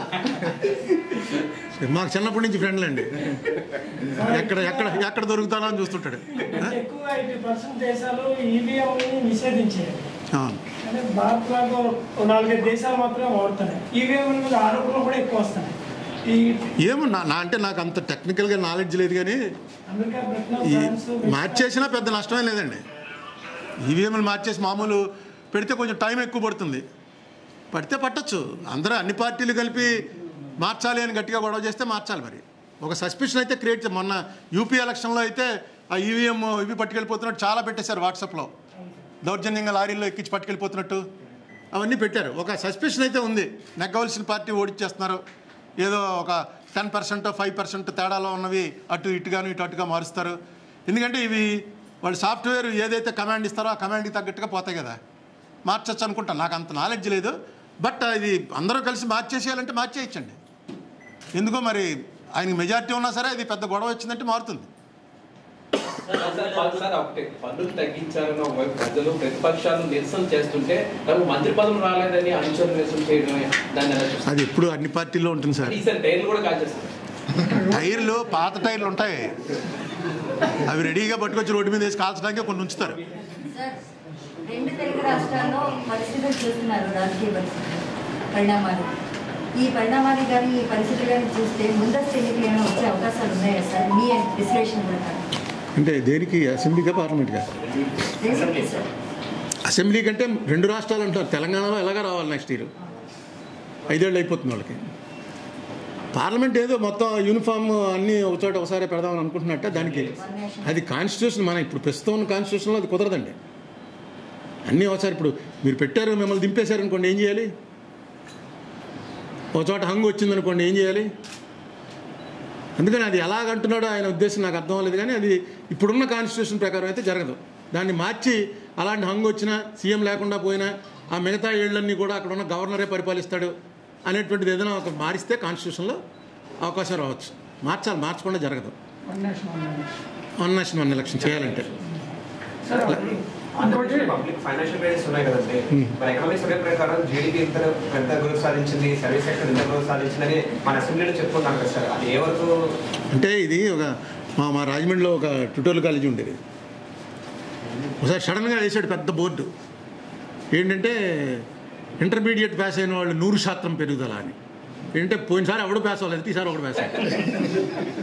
మాకు చిన్నప్పటి నుంచి ఫ్రెండ్లు అండి ఎక్కడ ఎక్కడ ఎక్కడ దొరుకుతానో అని చూస్తుంటాడు అంటే ఎక్కువగా ఎయిటీ పర్సెంట్ దేశాలు ఈవీఎంని నిషేధించాయి అవును అంటే భారత్ లాగా ఓ నాలుగైదు దేశాలు మాత్రమే వాడుతున్నాయి ఈవీఎం మీద ఆరోపణలు కూడా ఎక్కువ వస్తున్నాయి ఈ ఏమో నా నా అంటే నాకు అంత టెక్నికల్గా నాలెడ్జ్ లేదు కానీ అమెరికా బ్రిటన్ ఈ ఫ్రాన్స్ మార్చేసినా పెద్ద నష్టమే లేదండి ఈవీఎంలు మార్చేసి మామూలు పెడితే కొంచెం టైం ఎక్కువ పడుతుంది పడితే పట్టచ్చు అందరూ అన్ని పార్టీలు కలిపి మార్చాలి అని గట్టిగా గొడవ చేస్తే మార్చాలి మరి ఒక సస్పెషన్ అయితే క్రియేట్ చే మొన్న యూపీ ఎలక్షన్లో అయితే ఆ ఈవీఎం ఇవి పట్టుకెళ్ళిపోతున్నట్టు చాలా పెట్టేశారు వాట్సాప్లో దౌర్జన్యంగా లారీల్లో ఎక్కించి పట్టుకెళ్ళిపోతున్నట్టు అవన్నీ పెట్టారు ఒక సస్పెషన్ అయితే ఉంది నెగ్గవలసిన పార్టీ ఓడిచ్చేస్తున్నారు ఏదో ఒక టెన్ పర్సెంట్ ఫైవ్ పర్సెంట్ తేడాలో ఉన్నవి అటు ఇటుగాను ఇటు అటుగా మారుస్తారు ఎందుకంటే ఇవి వాళ్ళు సాఫ్ట్వేర్ ఏదైతే కమాండ్ ఇస్తారో ఆ కమాండ్కి తగ్గట్టుగా పోతాయి కదా మార్చచ్చు అనుకుంటా నాకు అంత నాలెడ్జ్ లేదు బట్ ఇది అందరూ కలిసి మార్చేసేయాలంటే మార్చేయచ్చండి ఎందుకో మరి ఆయనకి మెజారిటీ ఉన్నా సరే ఇది పెద్ద గొడవ వచ్చిందంటే మారుతుంది సార్ ఒకటి పన్నులు తగ్గించాలని ఒకవైపు ప్రజలు ప్రతిపక్షాలు నిరసన చేస్తుంటే నాకు మంత్రి పదవి రాలేదని అనుచరులు నిరసన చేయడం దాన్ని ఎలా చూస్తారు అది ఎప్పుడు అన్ని పార్టీల్లో ఉంటుంది సార్ ఈసారి టైర్లు కూడా కాల్చేస్తారు టైర్లు పాత టైర్లు ఉంటాయి అవి రెడీగా పట్టుకొచ్చి రోడ్డు మీద వేసి కాల్చడానికి కొన్ని ఉంచుతారు సార్ రెండు తెలుగు రాష్ట్రాల్లో పరిస్థితులు చూస్తున్నారు రాజకీయ పరిస్థితులు పరిణామాలు ఈ పరిణామాలు కానీ ఈ పరిస్థితులు కానీ చూస్తే ముందస్తు ఎన్నికలు ఏమైనా వచ్చే అవకాశాలు ఉన్నాయా సార్ మీ విశ్లేషణ ప్రకారం అంటే దేనికి అసెంబ్లీగా పార్లమెంట్గా దేనికి సార్ అసెంబ్లీ కంటే రెండు రాష్ట్రాలు అంటారు తెలంగాణలో ఎలాగా రావాలి నెక్స్ట్ ఇయర్ ఐదేళ్ళు అయిపోతుంది వాళ్ళకి పార్లమెంట్ ఏదో మొత్తం యూనిఫామ్ అన్నీ ఒక చోట ఒకసారి పెడదామని అనుకుంటున్నట్టే దానికి అది కాన్స్టిట్యూషన్ మన ఇప్పుడు ప్రస్తుతం ఉన్న కాన్స్టిట్యూషన్లో అది కుదరదండి అన్నీ ఒకసారి ఇప్పుడు మీరు పెట్టారు మిమ్మల్ని దింపేశారు అనుకోండి ఏం చేయాలి ఒక చోట హంగు వచ్చిందనుకోండి ఏం చేయాలి అందుకని అది ఎలాగంటున్నాడో ఆయన ఉద్దేశం నాకు అర్థం అవ్వలేదు కానీ అది ఇప్పుడున్న కాన్స్టిట్యూషన్ ప్రకారం అయితే జరగదు దాన్ని మార్చి అలాంటి హంగు వచ్చినా సీఎం లేకుండా పోయినా ఆ మిగతా ఏళ్ళన్నీ కూడా అక్కడ ఉన్న గవర్నరే పరిపాలిస్తాడు అనేటువంటిది ఏదైనా ఒక మారిస్తే కాన్స్టిట్యూషన్లో అవకాశం రావచ్చు మార్చాలి మార్చకుండా జరగదు one nation one election. One nation one election చేయాలంటే సార్ ఇంకోటి పబ్లిక్ ఫైనాన్షియల్ గైడెన్స్ ఉన్నాయి కదండి మన ఎకనామిక్ సర్వే ప్రకారం జీడిపి ఇంత పెద్ద గ్రోత్ సాధించింది సర్వీస్ సెక్టర్ ఇంత గ్రోత్ సాధించిందని మన అసెంబ్లీలో చెప్పుకున్నాం కదా సార్ అది ఏ వరకు అంటే ఇది ఒక మా మా రాజమండ్రిలో ఒక ట్యూటోరియల్ కాలేజీ ఉండేది ఒకసారి సడన్గా వేసాడు పెద్ద బోర్డు ఏంటంటే ఇంటర్మీడియట్ పాస్ అయిన వాళ్ళు నూరు శాతం పెరుగుదల అని ఏంటంటే పోయినసారి ఎవడు పాస్ అవ్వలేదు ఈసారి ఒకడు పాస్ అయ్యాడు.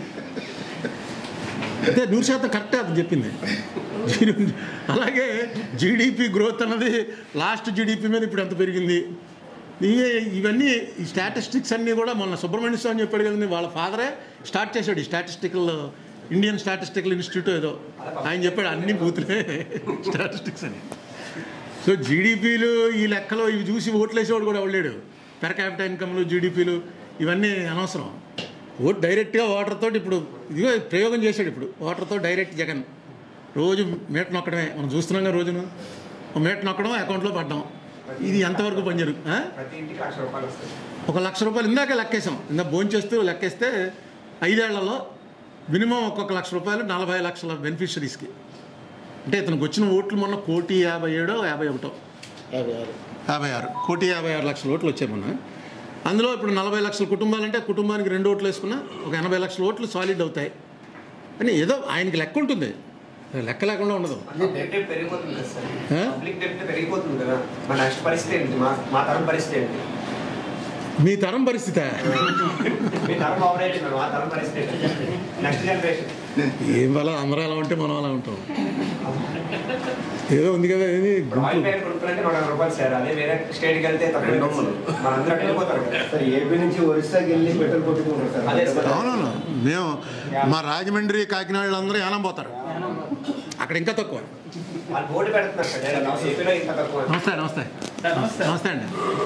అంటే నూరు శాతం కరెక్టే అది చెప్పింది అలాగే జీడిపి గ్రోత్ అన్నది లాస్ట్ జీడిపి మీద ఇప్పుడు ఎంత పెరిగింది ఇవే- ఇవన్నీ ఈ స్టాటిస్టిక్స్ అన్నీ కూడా మొన్న సుబ్రహ్మణ్య స్వామి చెప్పాడు కదండి వాళ్ళ ఫాదరే స్టార్ట్ చేశాడు ఈ స్టాటిస్టికల్ ఇండియన్ స్టాటిస్టికల్ ఇన్స్టిట్యూట్ ఏదో ఆయన చెప్పాడు అన్ని బూతులే స్టాటిస్టిక్స్ అని సో జీడిపీలు ఈ లెక్కలో ఇవి చూసి ఓట్లేసేవాడు కూడా వెళ్ళాడు పెర్ క్యాపిటల్ ఇన్కమ్లు జీడిపీలు ఇవన్నీ అనవసరం ఓట్ డైరెక్ట్గా వాటర్తో ఇప్పుడు ఇదిగో ప్రయోగం చేశాడు ఇప్పుడు వాటర్తో డైరెక్ట్ జగన్ రోజు మేట నొక్కడమే మనం చూస్తున్నాం కదా రోజును ఒక మేట నొక్కడం అకౌంట్లో పడ్డాం ఇది ఎంతవరకు పనిచేరు ఆ? ప్రతి ఇంటికి లక్ష రూపాయలు వస్తాయి ఒక లక్ష రూపాయలు ఇందాక లెక్కేసాం ఇందాక భోంచేస్తూ లెక్కేస్తే ఐదేళ్లలో మినిమం ఒక్కొక్క లక్ష రూపాయలు నలభై లక్షల బెనిఫిషరీస్కి అంటే ఇతనికి వచ్చిన ఓట్లు మొన్న కోటి యాభై ఏడో యాభై ఒకటో యాభై ఆరు యాభై ఆరు కోటి యాభై ఆరు లక్షల ఓట్లు వచ్చాయి మొన్న అందులో ఇప్పుడు నలభై లక్షల కుటుంబాలంటే కుటుంబానికి రెండు ఓట్లు వేసుకున్నా ఒక ఎనభై లక్షల ఓట్లు సాలిడ్ అవుతాయి అని ఏదో ఆయనకి లెక్క ఉంటుంది లెక్క లేకుండా ఉండదు డెట్ పెరిగిపోతుంది కదా సార్ ఆ? పబ్లిక్ డెట్ పెరిగిపోతుంది కదా మన నెక్స్ట్ పరిస్థితి ఏంటి మా మా తరం పరిస్థితి ఏంటి మీ తరం పరిస్థితి మీ తరం ఆపరేట్ మా తరం పరిస్థితి ఏంటి నెక్స్ట్ జనరేషన్ ఏం వల్ల అందరూ అలా ఉంటే మనం అలా ఉంటాం ఏదో ఉంది కదా ఇది ఆయిల్ గుంపు ప్యాకెట్ కొనుక్కోవాలంటే నూట యాభై రూపాయలు సార్ అదే వేరే స్టేట్కి వెళ్తే తక్కువ మనందరూ అక్కడ వెళ్ళిపోతారు కదా సార్ ఏపీ నుంచి ఒరిస్సాకి వెళ్ళి పెట్రోల్ కొట్టుకుంటారు అదే సార్ సార్. అవునవును మేము మా రాజమండ్రి కాకినాడ వాళ్ళందరూ యానం పోతారు అక్కడ ఇంకా తక్కువ వాళ్ళు బోర్డు పెడుతున్నారు సార్ డైరెక్ట్ ఏపీలో ఇంత తక్కువ నమస్తే నమస్తే నమస్తే అండి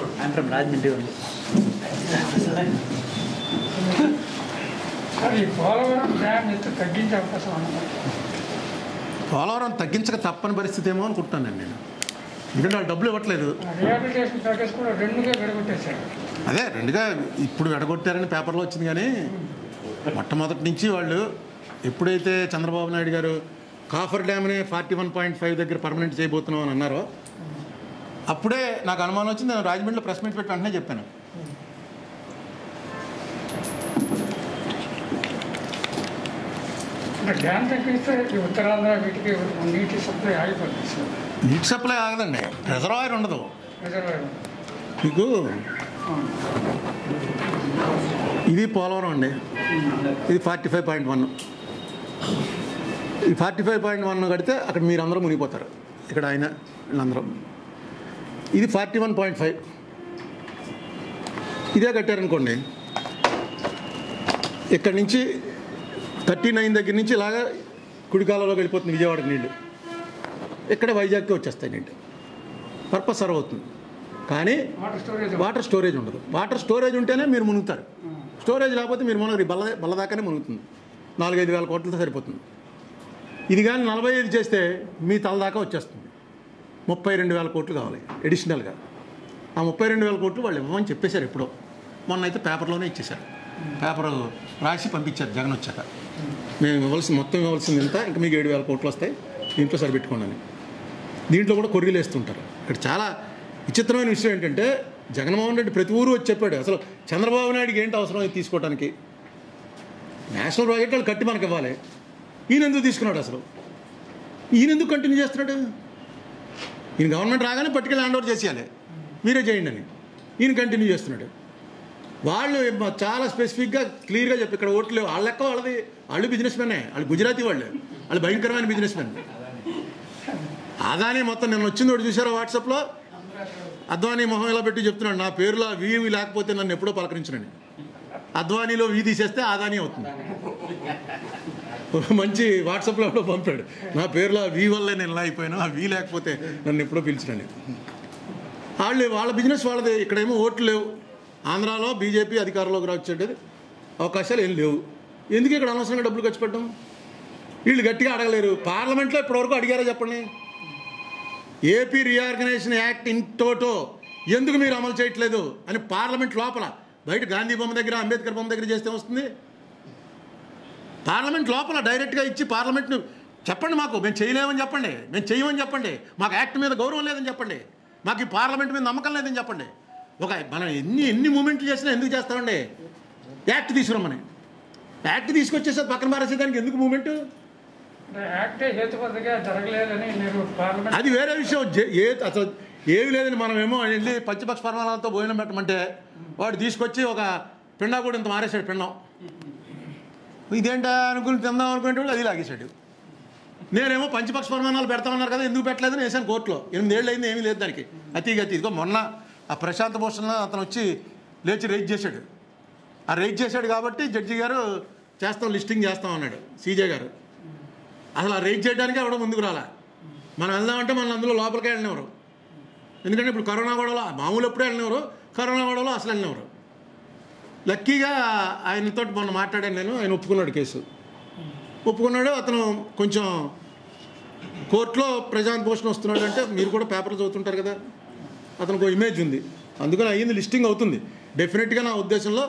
సార్ ఈ పోలవరం డ్యామ్ ఎంత తగ్గించే అవకాశం ఉన్నది పోలవరం తగ్గించక తప్పని పరిస్థితి ఏమో అనుకుంటున్నాను నేను ఎందుకంటే వాళ్ళు డబ్బులు ఇవ్వట్లేదు రిహాబిలిటేషన్ ప్యాకేజ్ కూడా రెండుగా విడగొట్టేశారు అదే రెండుగా ఇప్పుడు ఎడగొట్టారని పేపర్లో వచ్చింది కానీ మొట్టమొదటి నుంచి వాళ్ళు ఎప్పుడైతే చంద్రబాబు నాయుడు గారు కాఫర్ డ్యామ్ని ఫార్టీ వన్ పాయింట్ ఫైవ్ దగ్గర పర్మనెంట్ చేయబోతున్నాం అని అన్నారో అప్పుడే నాకు అనుమానం వచ్చింది నేను రాజమండ్రిలో ప్రెస్ మీట్ పెట్టి వెంటనే చెప్పాను అంటే డ్యామ్ తగ్గిస్తే ఈ ఉత్తరాంధ్ర వీటికి నీటి సప్లై ఆగిపోతుంది సార్ నీటి సప్లై ఆగదండి రిజర్వాయర్ ఉండదు రిజర్వాయర్ మీకు ఇది పోలవరం అండి ఇది ఫార్టీ ఫైవ్ పాయింట్ వన్ ఈ ఫార్టీ ఫైవ్ పాయింట్ వన్ కడితే అక్కడ మీరు అందరూ మునిగిపోతారు ఇక్కడ ఆయన వీళ్ళందరూ ఇది ఫార్టీ వన్ పాయింట్ ఫైవ్ ఇదే కట్టారనుకోండి ఇక్కడి నుంచి థర్టీ నైన్ దగ్గర నుంచి ఇలాగా కుడికాలంలోకి వెళ్ళిపోతుంది విజయవాడకి నీళ్ళు ఇక్కడ వైజాగ్కి వచ్చేస్తాయి నీళ్ళు పర్పస్ సర్వ్ అవుతుంది కానీ వాటర్ స్టోరేజ్ వాటర్ స్టోరేజ్ ఉండదు వాటర్ స్టోరేజ్ ఉంటేనే మీరు మునుగుతారు స్టోరేజ్ లేకపోతే మీరు మునగరు ఈ బల్ల బల్ల దాకానే మునుగుతుంది నాలుగైదు వేల కోట్లతో సరిపోతుంది ఇది కానీ నలభై ఐదు చేస్తే మీ తల దాకా వచ్చేస్తుంది ముప్పై రెండు వేల కోట్లు కావాలి ఎడిషనల్గా ఆ ముప్పై రెండు వేల కోట్లు వాళ్ళు ఇవ్వమని చెప్పేశారు ఎప్పుడో మొన్న అయితే పేపర్లోనే ఇచ్చేశారు పేపర్ రాసి పంపించారు జగన్ వచ్చాక మేము ఇవ్వాల్సిన మొత్తం ఇవ్వాల్సింది ఎంత ఇంకా మీకు ఏడు వేల కోట్లు వస్తాయి దీంట్లో సరిపెట్టుకోండి అని దీంట్లో కూడా కొర్రీలు వేస్తుంటారు ఇక్కడ చాలా విచిత్రమైన విషయం ఏంటంటే జగన్మోహన్ రెడ్డి ప్రతి ఊరు వచ్చి చెప్పాడు అసలు చంద్రబాబు నాయుడుకి ఏంటి అవసరం ఇది తీసుకోవడానికి నేషనల్ ప్రాజెక్ట్ వాళ్ళు కట్టి మనకి ఇవ్వాలి ఈయన ఎందుకు తీసుకున్నాడు అసలు ఈయన ఎందుకు కంటిన్యూ చేస్తున్నాడు ఈయన గవర్నమెంట్ రాగానే పట్టుకెళ్ళి హ్యాండ్ ఓవర్ చేసేయాలి మీరే చేయండి అని ఈయన కంటిన్యూ చేస్తున్నాడు వాళ్ళు ఏమ- చాలా స్పెసిఫిక్గా క్లియర్గా చెప్పి ఇక్కడ ఓట్లు లేవు వాళ్ళ లెక్క వాళ్ళది వాళ్ళు బిజినెస్ మెనే వాళ్ళు గుజరాతీ వాళ్ళు వాళ్ళు భయంకరమైన బిజినెస్ మెన్ అదాని మొత్తం నేను వచ్చింది ఒకటి చూసారా వాట్సాప్లో అద్వానీ మొహం ఇలా పెట్టి చెప్తున్నాడు నా పేరులో వీ లేకపోతే నన్ను ఎప్పుడో పలకరించనండి అద్వానీలో వీ తీసేస్తే ఆదాని అవుతుంది మంచి వాట్సాప్లో ఎవడో పంపాడు నా పేరులో వీ వల్లే నేను ఇలా అయిపోయాను ఆ వీ లేకపోతే నన్ను ఎప్పుడో పిలిచినండి వాళ్ళు వాళ్ళ బిజినెస్ వాళ్ళది ఇక్కడేమో ఓట్లు లేవు ఆంధ్రాలో బీజేపీ అధికారంలోకి వచ్చేది అవకాశాలు ఏం లేవు ఎందుకు ఇక్కడ అనవసరంగా డబ్బులు ఖర్చు పెట్టడం వీళ్ళు గట్టిగా అడగలేరు పార్లమెంట్లో ఇప్పటివరకు అడిగారో చెప్పండి AP reorganisation act in toto ఎందుకు మీరు అమలు చేయట్లేదు అని పార్లమెంట్ లోపల బయట గాంధీ బొమ్మ దగ్గర అంబేద్కర్ బొమ్మ దగ్గర చేస్తే వస్తుంది పార్లమెంట్ లోపల డైరెక్ట్గా ఇచ్చి పార్లమెంట్ను చెప్పండి మాకు మేము చేయలేమని చెప్పండి మేము చేయమని చెప్పండి మాకు యాక్ట్ మీద గౌరవం లేదని చెప్పండి మాకు ఈ పార్లమెంట్ మీద నమ్మకం లేదని చెప్పండి ఒక మనం ఎన్ని ఎన్ని మూమెంట్లు చేసినా ఎందుకు చేస్తామండి యాక్ట్ తీసుకురమ్మని యాక్ట్ తీసుకొచ్చేసి పక్కన పారేసేదానికి ఎందుకు మూమెంట్ అంటే యాక్టే హేతుబద్ధంగా జరగలేదని మీరు పార్లమెంట్ అది వేరే విషయం జే- ఏ అసలు ఏమి లేదని మనమేమో వెళ్ళి పచ్చిపక్ష పరమాణాలతో భోజనం పెట్టమంటే వాడు తీసుకొచ్చి ఒక పిండా కూడా ఇంత మారేశాడు పిండం ఇదేంటా అనుకుని తిందాం అనుకునేటప్పుడు అది లాగేశాడు నేనేమో పంచపక్ష పరిమాణాలు పెడతామన్నారు కదా ఎందుకు పెట్టలేదని వేసాను కోర్టులో ఎనిమిదేళ్ళు అయింది ఏమీ లేదు దానికి అతి గతి ఇదిగో మొన్న ఆ ప్రశాంత్ భూషణ్ అతను వచ్చి లేచి రైజ్ చేశాడు ఆ రైజ్ చేశాడు కాబట్టి జడ్జి గారు చేస్తాం లిస్టింగ్ చేస్తాం అన్నాడు సీజే గారు అసలు ఆ రైజ్ చేయడానికి ఆవిడ ముందుకు రాలా మనం వెళ్దామంటే మన అందులో లోపలికే వెళ్ళినవారు ఎందుకంటే ఇప్పుడు కరోనా గొడవలో మామూలు ఎప్పుడే వెళ్ళినవారు కరోనా గొడవలో అసలు వెళ్ళినవారు లక్కీగా ఆయనతో మొన్న మాట్లాడాను నేను ఆయన ఒప్పుకున్నాడు కేసు ఒప్పుకున్నాడు అతను కొంచెం కోర్టులో ప్రశాంత్ భూషణ్ వస్తున్నాడు అంటే మీరు కూడా పేపర్లు చదువుతుంటారు కదా అతనికి ఒక ఇమేజ్ ఉంది అందుకని అయ్యింది లిస్టింగ్ అవుతుంది డెఫినెట్గా నా ఉద్దేశంలో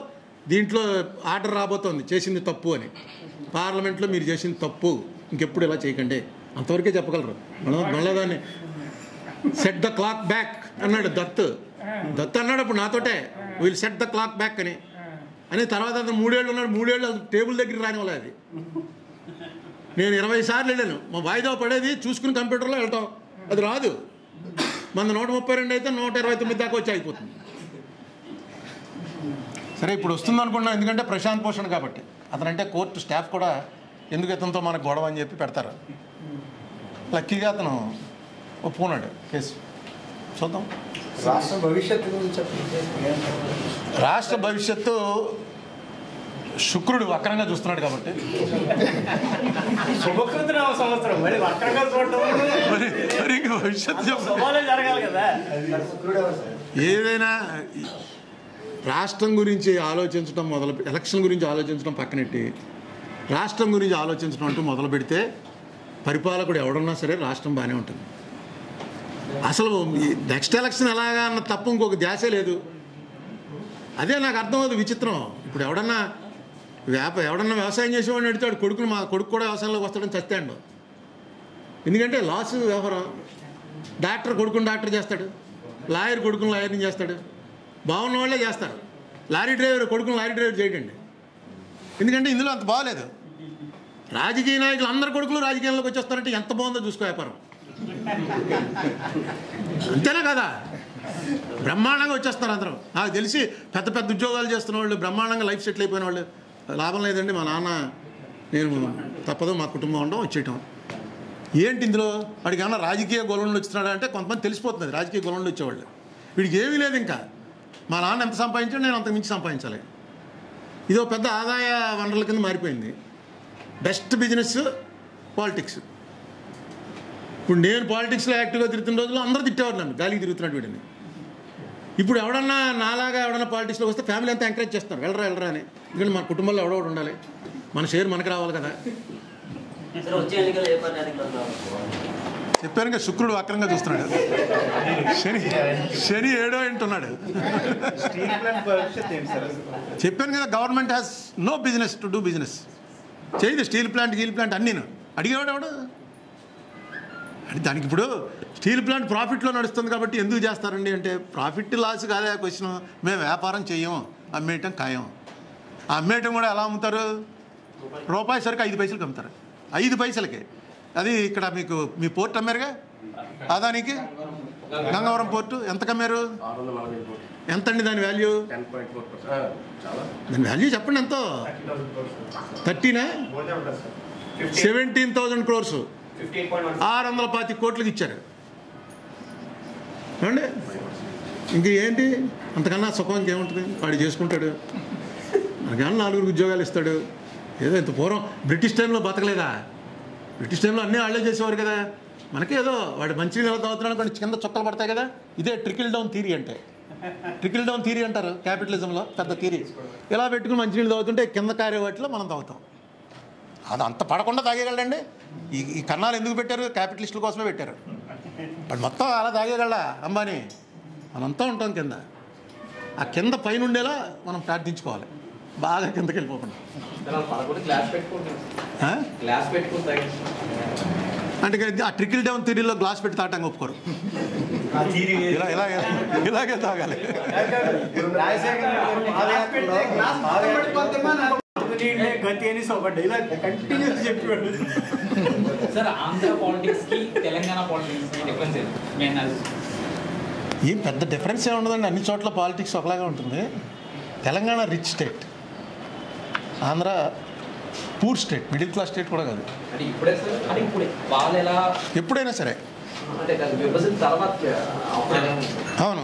దీంట్లో ఆర్డర్ రాబోతోంది చేసింది తప్పు అని పార్లమెంట్లో మీరు చేసింది తప్పు ఇంకెప్పుడు ఇలా చేయకండి అంతవరకే చెప్పగలరు మళ్ళీ మళ్ళీ దాన్ని సెట్ ద క్లాక్ బ్యాక్ అన్నాడు దత్ దత్ అన్నాడు అప్పుడు నాతోటే we'll set the clock back అని అని తర్వాత అతను మూడేళ్ళు ఉన్నాడు మూడేళ్ళు అసలు టేబుల్ దగ్గర రాని అది నేను ఇరవై సార్లు వెళ్ళాను మా వాయిదా పడేది చూసుకుని కంప్యూటర్లో వెళ్తాం అది రాదు మన నూట ముప్పై రెండు అయితే నూట ఇరవై తొమ్మిది దాకా వచ్చి అయిపోతుంది సరే ఇప్పుడు వస్తుంది అనుకున్నాం ఎందుకంటే ప్రశాంత్ భూషణ్ కాబట్టి అతనంటే కోర్టు స్టాఫ్ కూడా ఎందుకు ఇతనితో మనకు గొడవ అని చెప్పి పెడతారు లక్కీగా అతను ఒప్పుకున్నాడు కేసు చూద్దాం రాష్ట్ర భవిష్యత్తు గురించి చెప్పండి రాష్ట్ర భవిష్యత్తు శుక్రుడు వక్రంగా చూస్తున్నాడు కాబట్టి శుభకృతనామ సంవత్సరం మరి వక్రంగా చూడటం మరి మరి ఇంక భవిష్యత్తు చెప్ప- శుభాలే జరగాలి కదా ఏదైనా రాష్ట్రం గురించి ఆలోచించడం మొదలు ఎలక్షన్ గురించి ఆలోచించడం పక్కనెట్టి రాష్ట్రం గురించి ఆలోచించడం అంటూ మొదలు పెడితే పరిపాలకుడు ఎవడున్నా సరే రాష్ట్రం బాగానే ఉంటుంది అసలు నెక్స్ట్ ఎలక్షన్ ఎలాగా అన్న తప్ప ఇంకొక ధ్యాసే లేదు అదే నాకు అర్థం అవుతుంది విచిత్రం ఇప్పుడు ఎవడన్నా వ్యాప ఎవడన్నా వ్యవసాయం చేసేవాడిని అడిచాడు కొడుకును మా కొడుకు కూడా వ్యవసాయంలోకి వస్తాడని చస్తాడు ఎందుకంటే లాస్ వ్యవహారం డాక్టర్ కొడుకుని డాక్టర్ చేస్తాడు లాయర్ కొడుకుని లాయర్ని చేస్తాడు బాగున్న వాళ్ళే చేస్తారు లారీ డ్రైవర్ కొడుకుని లారీ డ్రైవర్ చేయడండి ఎందుకంటే ఇందులో అంత బాగలేదు రాజకీయ నాయకులు అందరు కొడుకులు రాజకీయాల్లోకి వచ్చేస్తారంటే ఎంత బాగుందో చూసుకో వ్యాపారం అంతేనా కదా బ్రహ్మాండంగా వచ్చేస్తారు అందరం నాకు తెలిసి పెద్ద పెద్ద ఉద్యోగాలు చేస్తున్న వాళ్ళు బ్రహ్మాండంగా లైఫ్ సెటిల్ అయిపోయిన వాళ్ళు లాభం లేదండి మా నాన్న నేను తప్పదు మా కుటుంబం ఉండడం వచ్చేయటం ఏంటి ఇందులో వాడికి ఏమన్నా రాజకీయ గొలంలో వచ్చినాడా అంటే కొంతమంది తెలిసిపోతుంది రాజకీయ గొలంలో వచ్చేవాళ్ళు వీడికి ఏమీ లేదు ఇంకా మా నాన్న ఎంత సంపాదించాడు నేను అంత మించి సంపాదించాలి ఇది ఒక పెద్ద ఆదాయ వనరుల కింద మారిపోయింది బెస్ట్ బిజినెస్ పాలిటిక్స్ ఇప్పుడు నేను పాలిటిక్స్లో యాక్టివ్గా తిరుగుతున్న రోజుల్లో అందరూ తిట్టేవారు నన్ను గాలికి తిరుగుతున్నాడు వీడిని ఇప్పుడు ఎవడన్నా నాలాగా ఎవడన్నా పాలిటిక్స్లో వస్తే ఫ్యామిలీ అంతా ఎంకరేజ్ చేస్తున్నారు వెళ్ళరా వెళ్ళరా అని ఎందుకంటే మన కుటుంబంలో ఎవడో ఉండాలి మన షేర్ మనకు రావాలి కదా సరే వచ్చే ఎన్నికలు ఏ పార్టీ అధికారంలో చెప్పాను కదా శుక్రుడు వక్రంగా చూస్తున్నాడు శని శని ఏడో ఏంటున్నాడు స్టీల్ ప్లాంట్ భవిష్యత్తు ఏంటి సార్ చెప్పాను కదా government has no business to do business చేయదు స్టీల్ ప్లాంట్ గీల్ ప్లాంట్ అన్నీను అడిగేవాడు ఎవడు అంటే దానికి ఇప్పుడు స్టీల్ ప్లాంట్ ప్రాఫిట్లో నడుస్తుంది కాబట్టి ఎందుకు చేస్తారండి అంటే ప్రాఫిట్ లాస్ కాదే క్వశ్చన్ మేము వ్యాపారం చెయ్యం అమ్మేయటం ఖాయం ఆ అమ్మేయటం కూడా ఎలా అమ్ముతారు రూపాయి సరికి ఐదు పైసలకి అమ్ముతారు ఐదు పైసలకి అది ఇక్కడ మీకు మీ పోర్ట్ అమ్మారుగా అదానికి గంగవరం పోర్టు ఎంత అమ్మారు ఆరు వందల నలభై కోట్లు ఎంత అండి దాని value ten point four percent చాలా దాని వాల్యూ చెప్పండి ఎంతో థర్టీనా seventeen thousand crores fifteen point one ఆరు వందల పాతి కోట్లకి ఇచ్చారు ఏమండి ఇంక ఏంటి అంతకన్నా సుఖం ఇంకేముంటుంది వాడు చేసుకుంటాడు మనకేమన్నా నాలుగురు ఉద్యోగాలు ఇస్తాడు ఏదో ఇంత పూర్వం బ్రిటిష్ టైంలో బతకలేదా బ్రిటిష్ టైంలో అన్నీ వాళ్ళే చేసేవారు కదా మనకి ఏదో వాడు మంచి నీళ్ళు తాగుతున్నాడు కొన్ని కింద చుక్కలు పడతాయి కదా ఇదే ట్రికిల్ డౌన్ థీరీ అంటే ట్రికిల్ డౌన్ థీరీ అంటారు క్యాపిటలిజంలో పెద్ద థీరీ ఇలా పెట్టుకుని మంచినీళ్ళు తాగుతుంటే కింద కారే వాటిలో మనం తాగుతాం అది అంత పడకుండా తాగేయగలండి ఈ ఈ కన్నాలు ఎందుకు పెట్టారు క్యాపిటలిస్టుల కోసమే పెట్టారు వాడు మొత్తం అలా తాగేయగలడా అంబానీ మనంతా ఉంటాం కింద ఆ కింద పైన ఉండేలా మనం ప్రార్థించుకోవాలి బాగా కిందకి వెళ్ళిపోకుండా పదకొండు గ్లాస్ పెట్టుకుంటాం ఆ? గ్లాస్ పెట్టుకుని తాగి అంటే ఇక ఆ ట్రికిల్ డౌన్ థిరీలో గ్లాస్ పెట్టి తాగటానికి ఒప్పుకోరు ఇలా ఇలా ఇలాగే తాగాలి గతి అని ఒకటి డైలాగ్ కంటిన్యూస్ చెప్పాడు సార్ ఆంధ్ర పాలిటిక్స్ కి తెలంగాణ పాలిటిక్స్ కి డిఫరెన్స్ ఏంటి మీ అనాలిసిస్ ఏం పెద్ద డిఫరెన్స్ ఏమి ఉండదండి అన్ని చోట్ల పాలిటిక్స్ ఒకలాగా ఉంటుంది Telangana rich state Andhra poor state middle class state కూడా కాదు అంటే ఇప్పుడే సార్ అంటే ఇప్పుడే వాళ్ళు ఎలా ఎప్పుడైనా సరే అంటే కాదు, విభజన తర్వాత అప్పుడు ఎలా ఉంది? అవును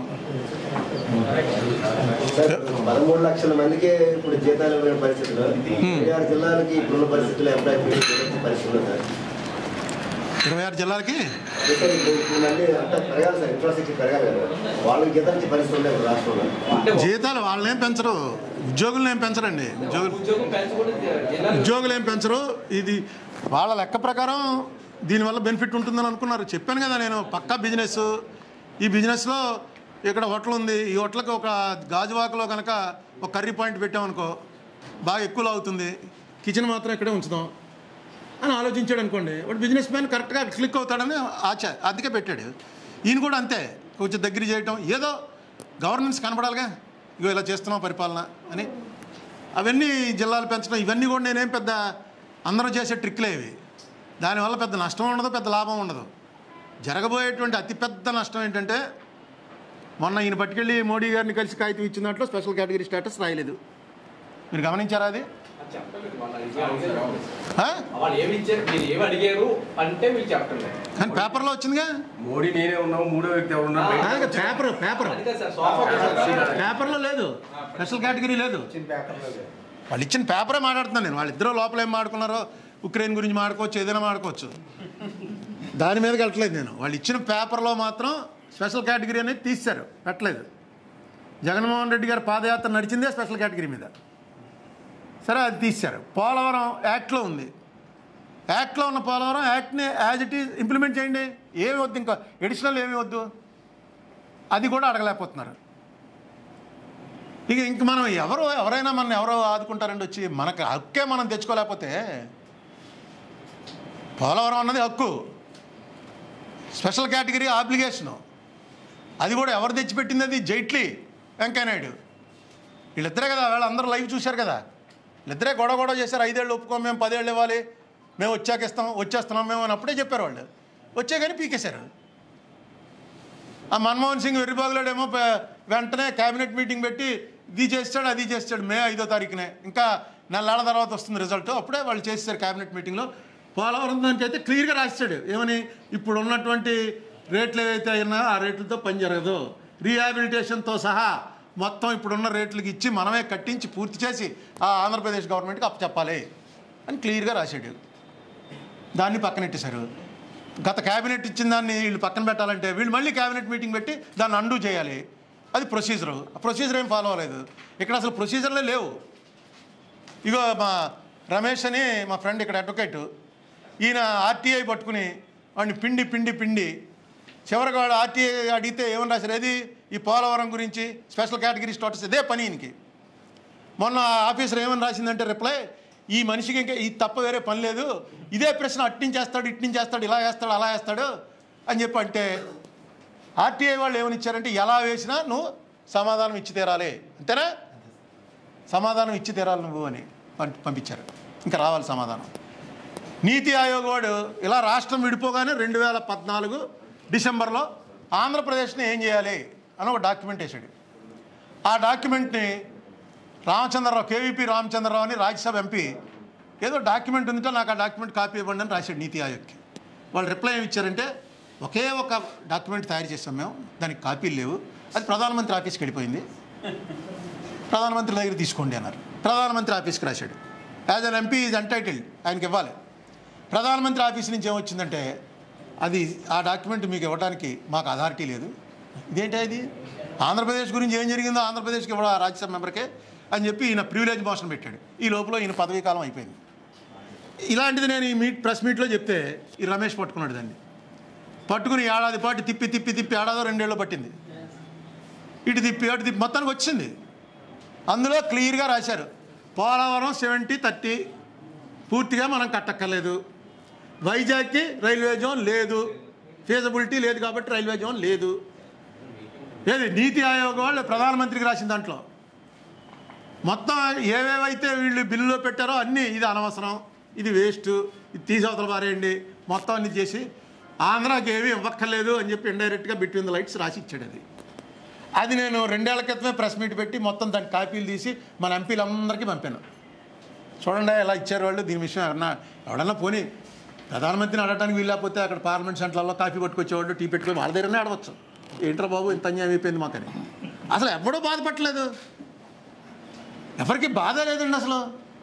సార్, పదమూడు లక్షల మందికే ఇప్పుడు జీతాలు ఇవ్వని పరిస్థితులు ఇరవై ఆరు జిల్లాలకి ఇప్పుడున్న పరిస్థితులు ఎంప్లాయ్మెంట్ పరిస్థితులు సార్ ఇరవై ఆరు జిల్లాలకి ఇక్కడ ఇప్పుడు ఇప్పుడు మళ్ళీ అంతా పెరగాలి సార్ ఇన్ఫ్రాస్ట్రక్చర్ పెరగాలి కదా వాళ్ళకి జీతం ఇచ్చే పరిస్థితులు ఉన్నాయి ఇప్పుడు రాష్ట్రంలో జీతాలు వాళ్ళనేం పెంచరు ఉద్యోగులను ఏం పెంచరండి ఉద్యోగులు ఉద్యోగం పెంచకూడదు జిల్లా ఉద్యోగులు ఏం పెంచరు ఇది వాళ్ళ లెక్క ప్రకారం దీనివల్ల బెనిఫిట్ ఉంటుందని అనుకున్నారు చెప్పాను కదా నేను పక్కా బిజినెస్ ఈ బిజినెస్లో ఇక్కడ హోటల్ ఉంది ఈ హోటల్కి ఒక గాజువాకలో కనుక ఒక కర్రీ పాయింట్ పెట్టామనుకో బాగా ఎక్కువ అవుతుంది కిచెన్ మాత్రం ఇక్కడే ఉంచుదాం అని ఆలోచించాడు అనుకోండి వాడు బిజినెస్ మ్యాన్ కరెక్ట్గా క్లిక్ అవుతాడని ఆశ అందుకే పెట్టాడు ఈయన కూడా అంతే కొంచెం దగ్గర చేయటం ఏదో గవర్నెన్స్ కనపడాలిగా ఇగో ఇలా చేస్తున్నాం పరిపాలన అని అవన్నీ జిల్లాలు పెంచడం ఇవన్నీ కూడా నేనేం పెద్ద అందరూ చేసే ట్రిక్లే ఇవి దానివల్ల పెద్ద నష్టం ఉండదు పెద్ద లాభం ఉండదు జరగబోయేటువంటి అతిపెద్ద నష్టం ఏంటంటే మొన్న ఈయన పట్టుకెళ్ళి మోడీ గారిని కలిసి కాగితం ఇచ్చిన దాంట్లో స్పెషల్ కేటగిరీ స్టేటస్ రాయలేదు మీరు గమనించారా అది అది చెప్పలేదు వాళ్ళు అడిగారు. ఆ? వాళ్ళు ఏమి ఇచ్చారు మీరు ఏమి అడిగారు అంటే మీరు చెప్పండి కానీ పేపర్లో వచ్చిందిగా మోడీ నేనే ఉన్నావు మూడో వ్యక్తి ఎవరు ఉన్నారు కాదు, పేపర్ పేపర్ అందుకే సార్ సోఫా పేపర్లో లేదు స్పెషల్ కేటగిరీ లేదు వాళ్ళు ఇచ్చిన పేపరే మాట్లాడుతున్నాను నేను వాళ్ళిద్దరూ లోపల ఏం మాడుకున్నారో ఉక్రెయిన్ గురించి మాడుకోవచ్చు ఏదైనా మాడుకోవచ్చు దాని మీదకి వెళ్ళట్లేదు నేను వాళ్ళు ఇచ్చిన పేపర్లో మాత్రం స్పెషల్ కేటగిరీ అనేది తీశారు పెట్టలేదు జగన్మోహన్ రెడ్డి గారు పాదయాత్ర నడిచిందే స్పెషల్ కేటగిరీ మీద సరే అది తీశారు పోలవరం యాక్ట్లో ఉంది యాక్ట్లో ఉన్న పోలవరం యాక్ట్ని యాజ్ ఇట్ ఈజ్ ఇంప్లిమెంట్ చేయండి ఏమి వద్దు ఇంకా ఎడిషనల్ ఏమి వద్దు అది కూడా అడగలేకపోతున్నారు ఇక ఇంక మనం ఎవరు ఎవరైనా మన ఎవరో ఆదుకుంటారండి వచ్చి మనకు హక్కే మనం తెచ్చుకోలేకపోతే పోలవరం అన్నది హక్కు స్పెషల్ కేటగిరీ ఆబ్లిగేషను అది కూడా ఎవరు తెచ్చిపెట్టింది అది జైట్లీ వెంకయ్యనాయుడు వీళ్ళిద్దరే కదా వాళ్ళందరూ లైవ్ చూశారు కదా వీళ్ళిద్దరే గొడవ గొడవ చేశారు ఐదేళ్ళు ఒప్పుకోం మేము పదేళ్ళు ఇవ్వాలి మేము వచ్చాక ఇస్తాం వచ్చేస్తున్నాం మేము అని అప్పుడే చెప్పారు వాళ్ళు వచ్చే కానీ పీకేశారు ఆ మన్మోహన్ సింగ్ వెర్రిబాగులాడేమో ప- వెంటనే క్యాబినెట్ మీటింగ్ పెట్టి ఇది చేస్తాడు అది చేస్తాడు మే ఐదో తారీఖునే ఇంకా నెలల తర్వాత వస్తుంది రిజల్ట్ అప్పుడే వాళ్ళు చేస్తారు క్యాబినెట్ మీటింగ్లో పోలవరం దానికి అయితే క్లియర్గా రాశాడు ఏమని ఇప్పుడు ఉన్నటువంటి రేట్లు ఏవైతే ఉన్నాయో ఆ రేట్లతో పని జరగదు రీహాబిలిటేషన్తో సహా మొత్తం ఇప్పుడున్న రేట్లకి ఇచ్చి మనమే కట్టించి పూర్తి చేసి ఆ ఆంధ్రప్రదేశ్ గవర్నమెంట్కి అప్పచెప్పాలి అని క్లియర్గా రాశాడు దాన్ని పక్కనెట్టేశారు గత క్యాబినెట్ ఇచ్చిన దాన్ని వీళ్ళు పక్కన పెట్టాలంటే వీళ్ళు మళ్ళీ క్యాబినెట్ మీటింగ్ పెట్టి దాన్ని అండూ చేయాలి అది ప్రొసీజరు ఆ ప్రొసీజర్ ఏం ఫాలో అవ్వలేదు ఇక్కడ అసలు ప్రొసీజర్లే లేవు ఇగో మా రమేష్ అని మా ఫ్రెండ్ ఇక్కడ అడ్వకేటు ఈయన ఆర్టీఐ పట్టుకుని వాడిని పిండి పిండి పిండి చివరికి వాడు ఆర్టీఐ అడిగితే ఏమని రాశారు ఏది ఈ పోలవరం గురించి స్పెషల్ కేటగిరీ స్టాటస్ ఇదే పని ఈయనకి మొన్న ఆఫీసర్ ఏమని రాసిందంటే రిప్లై ఈ మనిషికి ఇంకా ఇది తప్ప వేరే పని లేదు ఇదే ప్రశ్న అట్నుంచేస్తాడు ఇట్నుంచేస్తాడు ఇలా వేస్తాడు అలా వేస్తాడు అని చెప్పి అంటే ఆర్టీఐ వాళ్ళు ఏమని ఇచ్చారంటే ఎలా వేసినా నువ్వు సమాధానం ఇచ్చి తీరాలి అంతేనా సమాధానం ఇచ్చి తీరాలి నువ్వు అని పం- పంపించారు ఇంకా రావాలి సమాధానం నీతి ఆయోగ్ వాడు ఇలా రాష్ట్రం విడిపోగానే రెండు వేల పద్నాలుగు డిసెంబర్లో ఆంధ్రప్రదేశ్ని ఏం చేయాలి అని ఒక డాక్యుమెంట్ వేసాడు ఆ డాక్యుమెంట్ని రామచంద్రరావు కేవీపీ రామచంద్రరావు అని రాజ్యసభ ఎంపీ ఏదో డాక్యుమెంట్ ఉందితో నాకు ఆ డాక్యుమెంట్ కాపీ ఇవ్వండి అని రాశాడు నీతి ఆయోగ్కి వాళ్ళు రిప్లై ఏమి ఇచ్చారంటే ఒకే ఒక డాక్యుమెంట్ తయారు చేసాం మేము దానికి కాపీలు లేవు అది ప్రధానమంత్రి ఆఫీస్కి వెళ్ళిపోయింది ప్రధానమంత్రి దగ్గర తీసుకోండి అన్నారు ప్రధానమంత్రి ఆఫీస్కి రాశాడు as an MP is entitled ఆయనకి ఇవ్వాలి ప్రధానమంత్రి ఆఫీస్ నుంచి ఏమొచ్చిందంటే అది ఆ డాక్యుమెంట్ మీకు ఇవ్వడానికి మాకు అథారిటీ లేదు ఇదేంటి ఇది ఆంధ్రప్రదేశ్ గురించి ఏం జరిగిందో ఆంధ్రప్రదేశ్కి ఇవ్వడం ఆ రాజ్యసభ మెంబర్కే అని చెప్పి ఈయన ప్రివిలేజ్ మోషన్ పెట్టాడు ఈ లోపల ఈయన పదవీ కాలం అయిపోయింది ఇలాంటిది నేను ఈ మీట్ ప్రెస్ మీట్లో చెప్తే ఈ రమేష్ పట్టుకున్నాడు దాన్ని పట్టుకుని ఏడాది పాటు తిప్పి తిప్పి తిప్పి ఏడాదో రెండేళ్ళు పట్టింది ఇటు తిప్పి అటు తిప్పి మొత్తానికి వచ్చింది అందులో క్లియర్గా రాశారు పోలవరం సెవెంటీ థర్టీ పూర్తిగా మనం కట్టక్కర్లేదు వైజాగ్కి రైల్వే జోన్ లేదు ఫీజబిలిటీ లేదు కాబట్టి రైల్వే జోన్ లేదు ఏది నీతి ఆయోగ్ వాళ్ళు ప్రధానమంత్రికి రాసిన దాంట్లో మొత్తం ఏవేవైతే వీళ్ళు బిల్లులో పెట్టారో అన్నీ ఇది అనవసరం ఇది వేస్ట్ ఇది తీసవతల పారేయండి మొత్తం అన్ని చేసి ఆంధ్రాకి ఏమీ ఇవ్వక్కర్లేదు అని చెప్పి ఇండైరెక్ట్గా బిట్వీన్ ద లైట్స్ రాసి ఇచ్చాడు అది అది నేను రెండేళ్ల క్రితమే ప్రెస్ మీట్ పెట్టి మొత్తం దాని కాపీలు తీసి మన ఎంపీలందరికీ పంపాను చూడండి ఎలా ఇచ్చారు వాళ్ళు దీని విషయం ఎవరన్నా ఎవడన్నా పోనీ ప్రధానమంత్రిని అడగడానికి వీళ్ళకపోతే అక్కడ పార్లమెంట్ సెంటర్లలో కాఫీ పట్టుకొచ్చేవాళ్ళు టీ పెట్టుకొని వాళ్ళ దగ్గరనే అడగచ్చు ఏంట్రా బాబు ఇంత అన్యాయం అయిపోయింది మాకని అసలు ఎవడూ బాధపడలేదు ఎవరికి బాధ లేదండి అసలు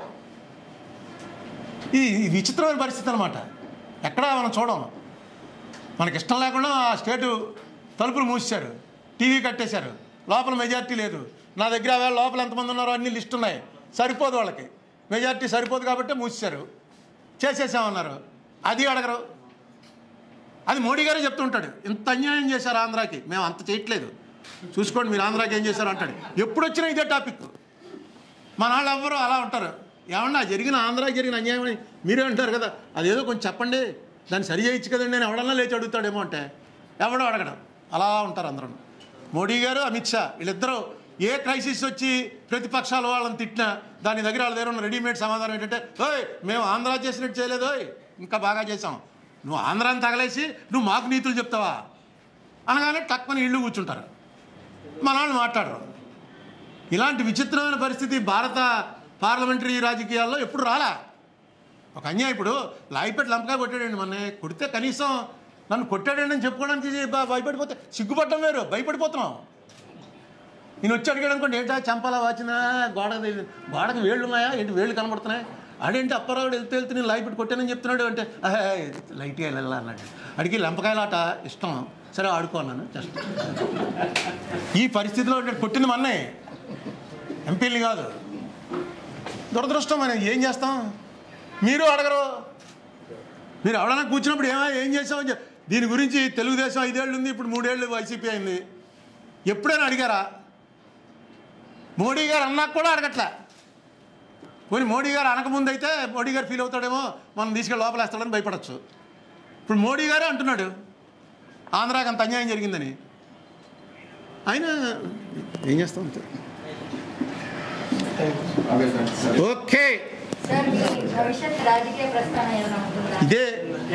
ఇది ఇది విచిత్రమైన పరిస్థితి అనమాట ఎక్కడా మనం చూడం మనకి ఇష్టం లేకుండా ఆ స్టేటు తలుపులు మూసేశారు టీవీ కట్టేశారు లోపల మెజారిటీ లేదు నా దగ్గర వేళ లోపల ఎంతమంది ఉన్నారో అన్ని లిస్ట్ ఉన్నాయి సరిపోదు వాళ్ళకి మెజారిటీ సరిపోదు కాబట్టి మూసేశారు చేసేసామన్నారు అది అడగరు అది మోడీ గారే చెప్తుంటాడు ఇంత అన్యాయం చేశారు ఆంధ్రాకి మేము అంత చేయట్లేదు చూసుకోండి మీరు ఆంధ్రాకి ఏం చేశారు అంటాడు ఎప్పుడు వచ్చినా ఇదే టాపిక్ మన వాళ్ళు ఎవ్వరు అలా ఉంటారు ఏమన్నా జరిగిన ఆంధ్రాకి జరిగిన అన్యాయం అని మీరే అంటారు కదా అదేదో కొంచెం చెప్పండి దాన్ని సరి చేయొచ్చు కదండి నేను ఎవడన్నా లేచి అడుగుతాడేమో అంటే ఎవడో అడగడం అలా ఉంటారు అందరూ మోడీ గారు అమిత్ షా వీళ్ళిద్దరూ ఏ క్రైసిస్ వచ్చి ప్రతిపక్షాలు వాళ్ళని తిట్టినా దాని దగ్గర వాళ్ళ దగ్గర ఉన్న రెడీమేడ్ సమాధానం ఏంటంటే ఓయ్ మేము ఆంధ్ర చేసినట్టు చేయలేదు ఓయ్ ఇంకా బాగా చేసాం నువ్వు ఆంధ్రాని తగలేసి నువ్వు మాకు నీతులు చెప్తావా అనగానే టక్కుని ఇళ్ళు కూర్చుంటారు మన వాళ్ళు మాట్లాడరు ఇలాంటి విచిత్రమైన పరిస్థితి భారత పార్లమెంటరీ రాజకీయాల్లో ఎప్పుడు రాలా ఒక అన్యాయం ఇప్పుడు లాయిపెట్టి లంపగా కొట్టాడండి మొన్న కొడితే కనీసం నన్ను కొట్టాడండి అని చెప్పుకోవడానికి బ- భయపడిపోతే సిగ్గుపడడం వేరు భయపడిపోతున్నాం నేను వచ్చి అడిగాడు అనుకోండి ఏంటా చంపాలా వాచిన గోడ గోడకు వేళ్ళు ఉన్నాయా ఏంటి వేళ్ళు కనబడుతున్నాయి అడేంటి అప్పారావు వెళ్తే వెళ్తే నేను లైట్ పెట్టి కొట్టానని చెప్తున్నాడు అంటే "అహే, లైట్గా వెళ్ళాలి అన్నాడు అడిగి లంపకాయలాట ఇష్టం సరే ఆడుకోన్నాను జస్ట్ ఈ పరిస్థితిలో అంటే కొట్టింది మన్నే ఎంపీలు కాదు దురదృష్టం మనం ఏం చేస్తాం మీరు అడగరు మీరు ఎవడన్నా కూర్చున్నప్పుడు ఏమో ఏం చేసామని చెప్ దీని గురించి తెలుగుదేశం ఐదేళ్ళు ఉంది ఇప్పుడు మూడేళ్ళు వైసీపీ అయింది ఎప్పుడైనా అడిగారా మోడీ గారు అన్నాక కూడా అడగట్లే పోనీ మోడీ గారు అనకముందు అయితే మోడీ గారు ఫీల్ అవుతాడేమో మనం తీసుకెళ్ళి లోపలేస్తాడని భయపడచ్చు ఇప్పుడు మోడీ గారే అంటున్నాడు ఆంధ్రాకి అంత అన్యాయం జరిగిందని ఆయన ఏం చేస్తాం అంతే ఓకే సార్ మీ భవిష్యత్ రాజకీయ ప్రస్థానం ఏమైనా ఉంటుందా ఇదే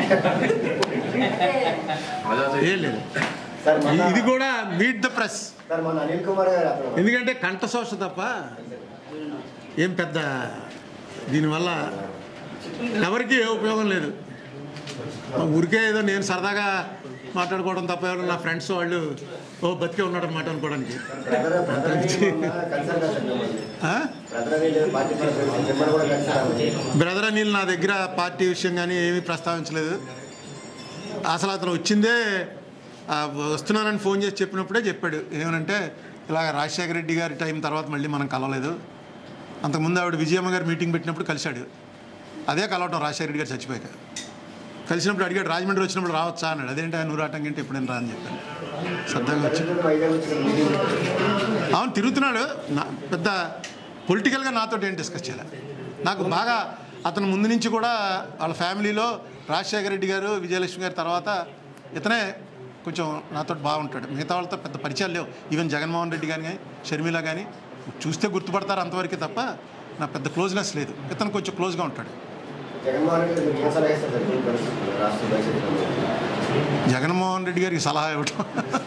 అంటే ఏం లేదు సార్ మొన్న ఇది కూడా మీట్ ద ప్రెస్ సార్ మొన్న అనిల్ కుమార్ గారు అక్కడ ఎందుకంటే కంఠశోష తప్ప ఏం పెద్ద దీనివల్ల ఎవరికి ఏ ఉపయోగం లేదు మా ఊరికే ఏదో నేను సరదాగా మాట్లాడుకోవడం తప్ప ఎవరు నా ఫ్రెండ్స్ వాళ్ళు ఓ బతికే ఉన్నాడు అనమాట అనుకోవడానికి బ్రదర్ బ్రదర్ అనిల్ మొన్న కలిసారు కదా సార్ మిమ్మల్ని ఆ? బ్రదర్ అనిల్ పార్టీ పరంగా మిమ్మల్ని కూడా కలిసారు బ్రదర్ అనిల్ నా దగ్గర పార్టీ విషయం కానీ ఏమీ ప్రస్తావించలేదు అసలు అతను వచ్చిందే ఆ, వస్తున్నానని ఫోన్ చేసి చెప్పినప్పుడే చెప్పాడు ఏమనంటే ఇలాగ రాజశేఖర రెడ్డి గారి టైం తర్వాత మళ్ళీ మనం కలవలేదు అంతకుముందు ఆవిడ విజయమ్మ గారు మీటింగ్ పెట్టినప్పుడు కలిశాడు అదే కలవటం రాజశేఖర రెడ్డి గారు చచ్చిపోయాక కలిసినప్పుడు అడిగాడు రాజమండ్రి వచ్చినప్పుడు రావచ్చా అన్నాడు అదేంటి నువ్వు రావటం ఏంటి ఎప్పుడైనా రా అని చెప్పాను శ్రద్ధగా వచ్చి ఐదేళ్ళు వచ్చిన మీటింగ్ అవును తిరుగుతున్నాడు నా పెద్ద పొలిటికల్గా నాతో ఏం డిస్కస్ చేయాలి నాకు బాగా అతను ముందు నుంచి కూడా వాళ్ళ ఫ్యామిలీలో రాజశేఖర రెడ్డి గారు విజయలక్ష్మి గారి తర్వాత ఇతనే కొంచెం నాతో బాగుంటాడు మిగతా వాళ్ళతో పెద్ద పరిచయాలు లేవు ఈవెన్ జగన్మోహన్ రెడ్డి కానీ షర్మిల కానీ చూస్తే గుర్తుపడతారు అంతవరకే తప్ప నా పెద్ద క్లోజ్నెస్ లేదు ఇతను కొంచెం క్లోజ్గా ఉంటాడు జగన్మోహన్ రెడ్డి గారు ఏం సలహా ఇస్తారు సార్ ఈ పరిస్థితుల్లో రాష్ట్ర భవిష్యత్తు జగన్మోహన్ రెడ్డి గారికి సలహా ఇవ్వటం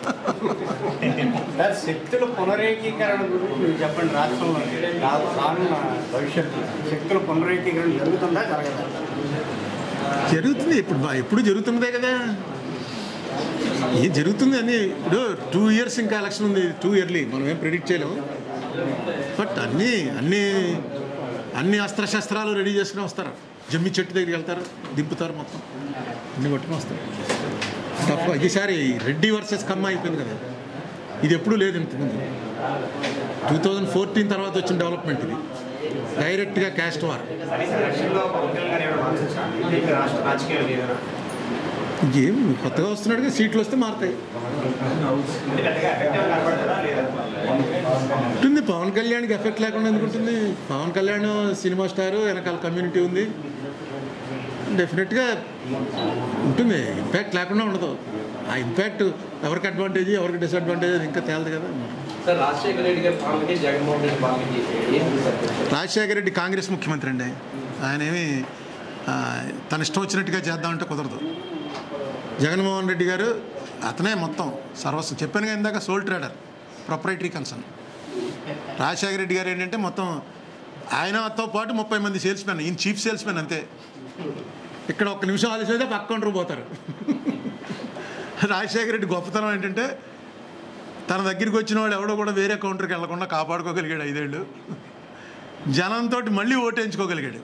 సార్ శక్తుల పునరేకీకరణ గురించి మీరు చెప్పండి రాష్ట్రంలో రా- రానున్న భవిష్యత్తు శక్తుల పునరేకీకరణ జరుగుతుందా జరగదా జరుగుతుంది ఇప్పుడు బా- ఎప్పుడు జరుగుతున్నదే కదా ఏం జరుగుతుంది అని ఇప్పుడు టూ ఇయర్స్ ఇంకా ఎలక్షన్ ఉంది టూ ఇయర్లీ మనం ఏం ప్రిడిక్ట్ చేయలేము బట్ అన్నీ అన్నీ అన్ని అస్త్రశస్త్రాలు రెడీ చేసుకుని వస్తారు జమ్మి చెట్టు దగ్గరికి వెళ్తారు దింపుతారు మొత్తం అన్ని పట్టుకుని వస్తారు తప్ప ఈసారి రెడ్డి వర్సెస్ కమ్మ అయిపోయింది కదా ఇది ఎప్పుడూ లేదు ఇంతకుముందు టూ థౌజండ్ ఫోర్టీన్ తర్వాత వచ్చిన డెవలప్మెంట్ ఇది డైరెక్ట్గా క్యాస్ట్ వార్ కనీసం ఎలక్షన్లో పవన్ కళ్యాణ్ గారు ఏమైనా ఆలోచించారా? ఈ రాష్ట్ర రాజకీయాలు ఏదైనా ఏం కొత్తగా వస్తున్నాడుగా సీట్లు వస్తే మారుతాయి అంటే పెద్దగా ఎఫెక్టివ్ కనబడతారా లేదా ఉంటుంది పవన్ కళ్యాణ్కి ఎఫెక్ట్ లేకుండా ఎందుకుంటుంది పవన్ కళ్యాణ్ సినిమా స్టార్ వెనకాల కమ్యూనిటీ ఉంది డెఫినెట్గా ఉంటుంది ఇంపాక్ట్ లేకుండా ఉండదు ఆ ఇంపాక్ట్ ఎవరికి అడ్వాంటేజ్ ఎవరికి డిసడ్వాంటేజ్ అది ఇంకా తేలదు కదా సార్ రాజశేఖర రెడ్డి గారి పాలనకి జగన్మోహన్ రెడ్డి పాలనకి ఏం సార్ రాజశేఖర రెడ్డి కాంగ్రెస్ ముఖ్యమంత్రి అండి ఆయన ఏమి ఆ, తన ఇష్టం వచ్చినట్టుగా చేద్దామంటే కుదరదు జగన్మోహన్ రెడ్డి గారు అతనే మొత్తం సర్వస్వం చెప్పాను కదా ఇందాక sole trader proprietary concern Rajasekhara Reddy garu ఏంటంటే మొత్తం ఆయనతో పాటు ముప్పై మంది సేల్స్ మెన్ ఈయన చీఫ్ సేల్స్ మెన్ అంతే ఇక్కడ ఒక్క నిమిషం ఆలస్యం అయితే పక్క కౌంటర్ పోతారు రాజశేఖర రెడ్డి గొప్పతనం ఏంటంటే తన దగ్గరికి వచ్చిన వాడు ఎవడో కూడా వేరే కౌంటర్కి వెళ్లకుండా కాపాడుకోగలిగాడు ఐదేళ్ళు జనంతో మళ్ళీ ఓటేయించుకోగలిగాడు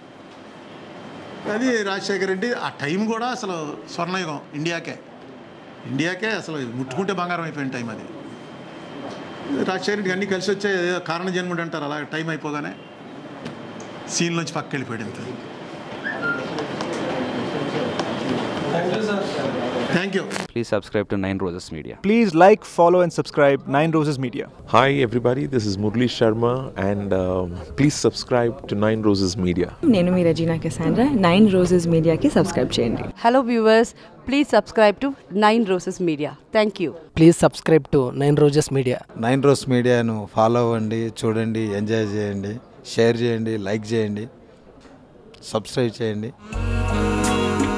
అది రాజశేఖర రెడ్డి ఆ టైం కూడా అసలు స్వర్ణయుగం ఇండియాకే ఇండియాకే అసలు ముట్టుకుంటే బంగారం అయిపోయిన టైం అది రాజశేఖర రెడ్డికి అన్నీ కలిసి వచ్చే ఏదో కారణ జన్ముడు అంటారు అలా టైం అయిపోగానే సీన్ నుంచి పక్కకి వెళ్ళిపోయాడు ఇంత thank you Please subscribe to Nine Roses Media. Please like, follow, and subscribe Nine Roses Media. Hi, everybody. This is Murli Sharma, and um, please subscribe to Nine Roses Media. నేను మీ Regina Cassandra Nine Roses మీడియాకి subscribe చేయండి hello viewers please subscribe to Nine Roses Media thank you please subscribe to Nine Roses Media Nine Rose మీడియాను follow అవ్వండి చూడండి enjoy చేయండి share చేయండి like చేయండి సబ్స్క్రైబ్ చేయండి